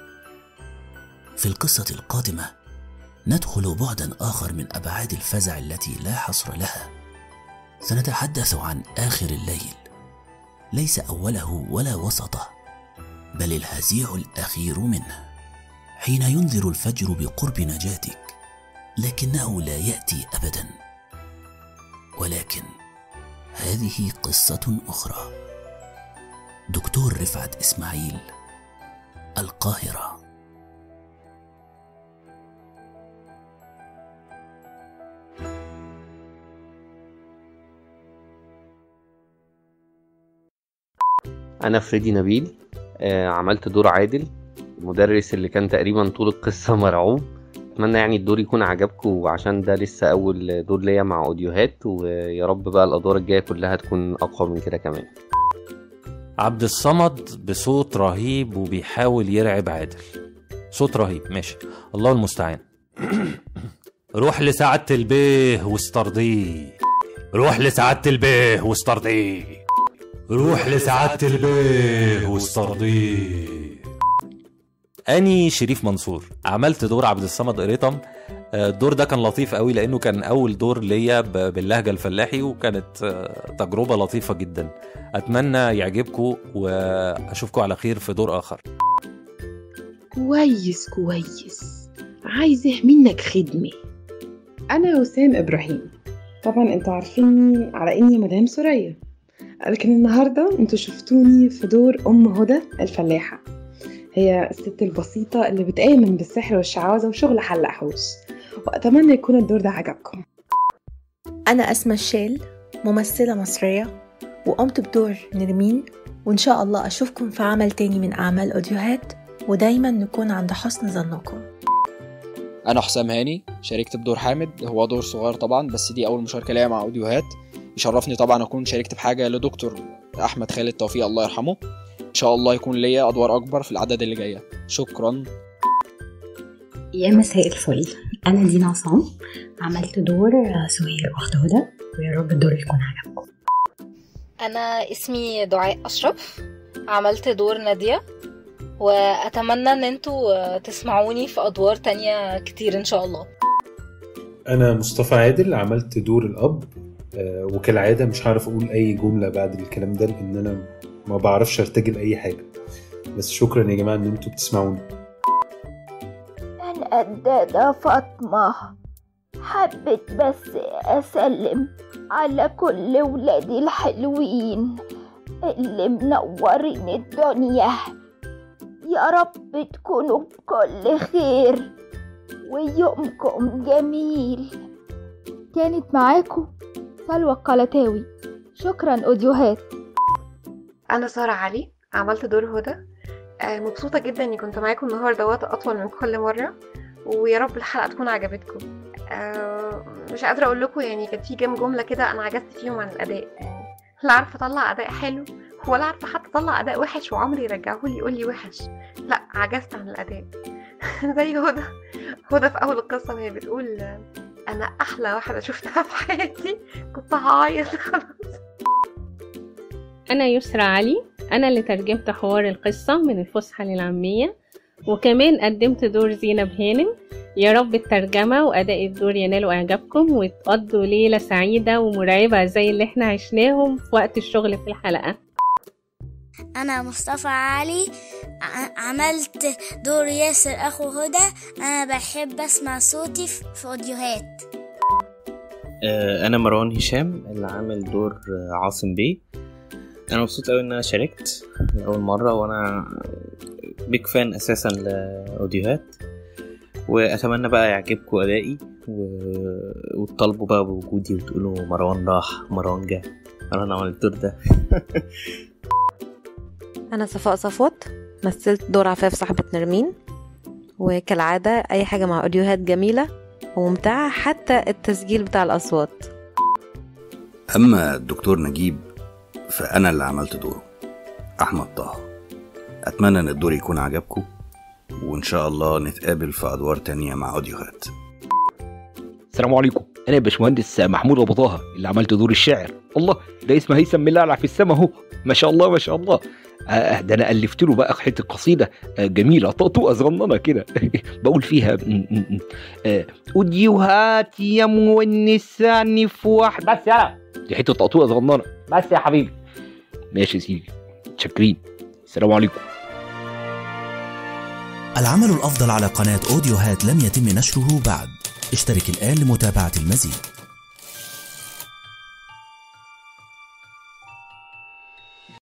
في القصة القادمة ندخل بعدا آخر من أبعاد الفزع التي لا حصر لها سنتحدث عن آخر الليل ليس أوله ولا وسطه بل الهزيع الأخير منه حين ينذر الفجر بقرب نجاتك لكنه لا يأتي أبدا ولكن هذه قصة أخرى دكتور رفعت إسماعيل القاهرة انا فريدي نبيل آه، عملت دور عادل المدرس اللي كان تقريبا طول القصة مرعوب اتمنى يعني الدور يكون عجبكم عشان ده لسه اول دور ليا مع اوديوهات ويا رب بقى الادوار الجايه كلها تكون اقوى من كده كمان عبد الصمد بصوت رهيب وبيحاول يرعب عادل صوت رهيب ماشي الله المستعان روح لسعادة البيه واسترضيه روح لسعادة البيه واسترضيه روح لسعادة البيه واسترضيه اني شريف منصور عملت دور عبد الصمد قريطم آه، الدور ده كان لطيف قوي لانه كان اول دور ليا ب- باللهجه الفلاحي وكانت آه، تجربه لطيفه جدا اتمنى يعجبكم واشوفكم على خير في دور اخر كويس كويس عايزه منك خدمة أنا وسام إبراهيم طبعا انتوا عارفيني على إني مدام سوريا لكن النهاردة انتوا شفتوني في دور أم هدى الفلاحة هي الست البسيطة اللي بتآمن بالسحر والشعوذة وشغل حلق حوش وأتمنى يكون الدور ده عجبكم أنا أسمى الشال ممثلة مصرية وقمت بدور نرمين وإن شاء الله أشوفكم في عمل تاني من أعمال أوديوهات ودايما نكون عند حسن ظنكم انا حسام هاني شاركت بدور حامد هو دور صغير طبعا بس دي اول مشاركه ليا مع اوديوهات يشرفني طبعا اكون شاركت بحاجه لدكتور احمد خالد توفيق الله يرحمه ان شاء الله يكون ليا ادوار اكبر في الاعداد اللي جايه شكرا يا مساء الفل أنا دينا عصام عملت دور سهير أخت هدى ويا رب الدور يكون عجبكم أنا اسمي دعاء أشرف عملت دور نادية وأتمنى إن انتوا تسمعوني في أدوار تانية كتير إن شاء الله أنا مصطفى عادل عملت دور الأب آه، وكالعادة مش هعرف أقول أي جملة بعد الكلام ده لأن أنا ما بعرفش أرتجل أي حاجة بس شكرا يا جماعة إن أنتوا بتسمعوني أنا الدادة فاطمة حبيت بس أسلم على كل ولادي الحلوين اللي منورين الدنيا يا رب تكونوا بكل خير ويومكم جميل كانت معاكم سلوى القلتاوي شكرا أوديوهات أنا سارة علي عملت دور هدى آه، مبسوطة جدا إني كنت معاكم النهاردة وقت أطول من كل مرة ويا رب الحلقة تكون عجبتكم آه، مش قادرة أقول لكم يعني كانت في كام جملة كده أنا عجزت فيهم عن الأداء يعني لا عارفة أطلع أداء حلو ولا عارفة حتى أطلع أداء وحش وعمري يرجعهولي يقول لي وحش لا عجزت عن الأداء زي هدى هدى في أول القصة وهي بتقول آه، أنا أحلى واحدة شفتها في حياتي كنت هعيط خلاص أنا يسرى علي أنا اللي ترجمت حوار القصة من الفصحى للعامية وكمان قدمت دور زينب هانم يا رب الترجمة وأداء الدور ينالوا إعجابكم وتقضوا ليلة سعيدة ومرعبة زي اللي احنا عشناهم في وقت الشغل في الحلقة أنا مصطفى علي ع- عملت دور ياسر أخو هدى أنا بحب أسمع صوتي في في أوديوهات آه، انا مروان هشام اللي عامل دور آه، عاصم بيه انا مبسوط قوي ان انا شاركت لاول مره وانا بيك فان اساسا لاوديوهات واتمنى بقى يعجبكم ادائي و... وتطالبوا بقى بوجودي وتقولوا مروان راح مروان جه انا عملت الدور ده أنا صفاء صفوت مثلت دور عفاف صاحبة نرمين وكالعادة أي حاجة مع أوديوهات جميلة وممتعة حتى التسجيل بتاع الأصوات أما الدكتور نجيب فأنا اللي عملت دوره أحمد طه أتمنى إن الدور يكون عجبكم وإن شاء الله نتقابل في أدوار تانية مع أوديوهات السلام عليكم انا باشمهندس محمود ابو طه اللي عملت دور الشاعر الله ده اسمه هيثم ملعلع في السما اهو ما شاء الله ما شاء الله آه ده انا الفت له بقى حته قصيده آه جميله طقطقه صغننه كده بقول فيها م- م- م- آه، اديوهات يا مونساني في واحد بس يلا دي حته طقطقه صغننه بس يا حبيبي ماشي يا سيدي متشكرين السلام عليكم العمل الأفضل على قناة أوديوهات لم يتم نشره بعد اشترك الآن لمتابعة المزيد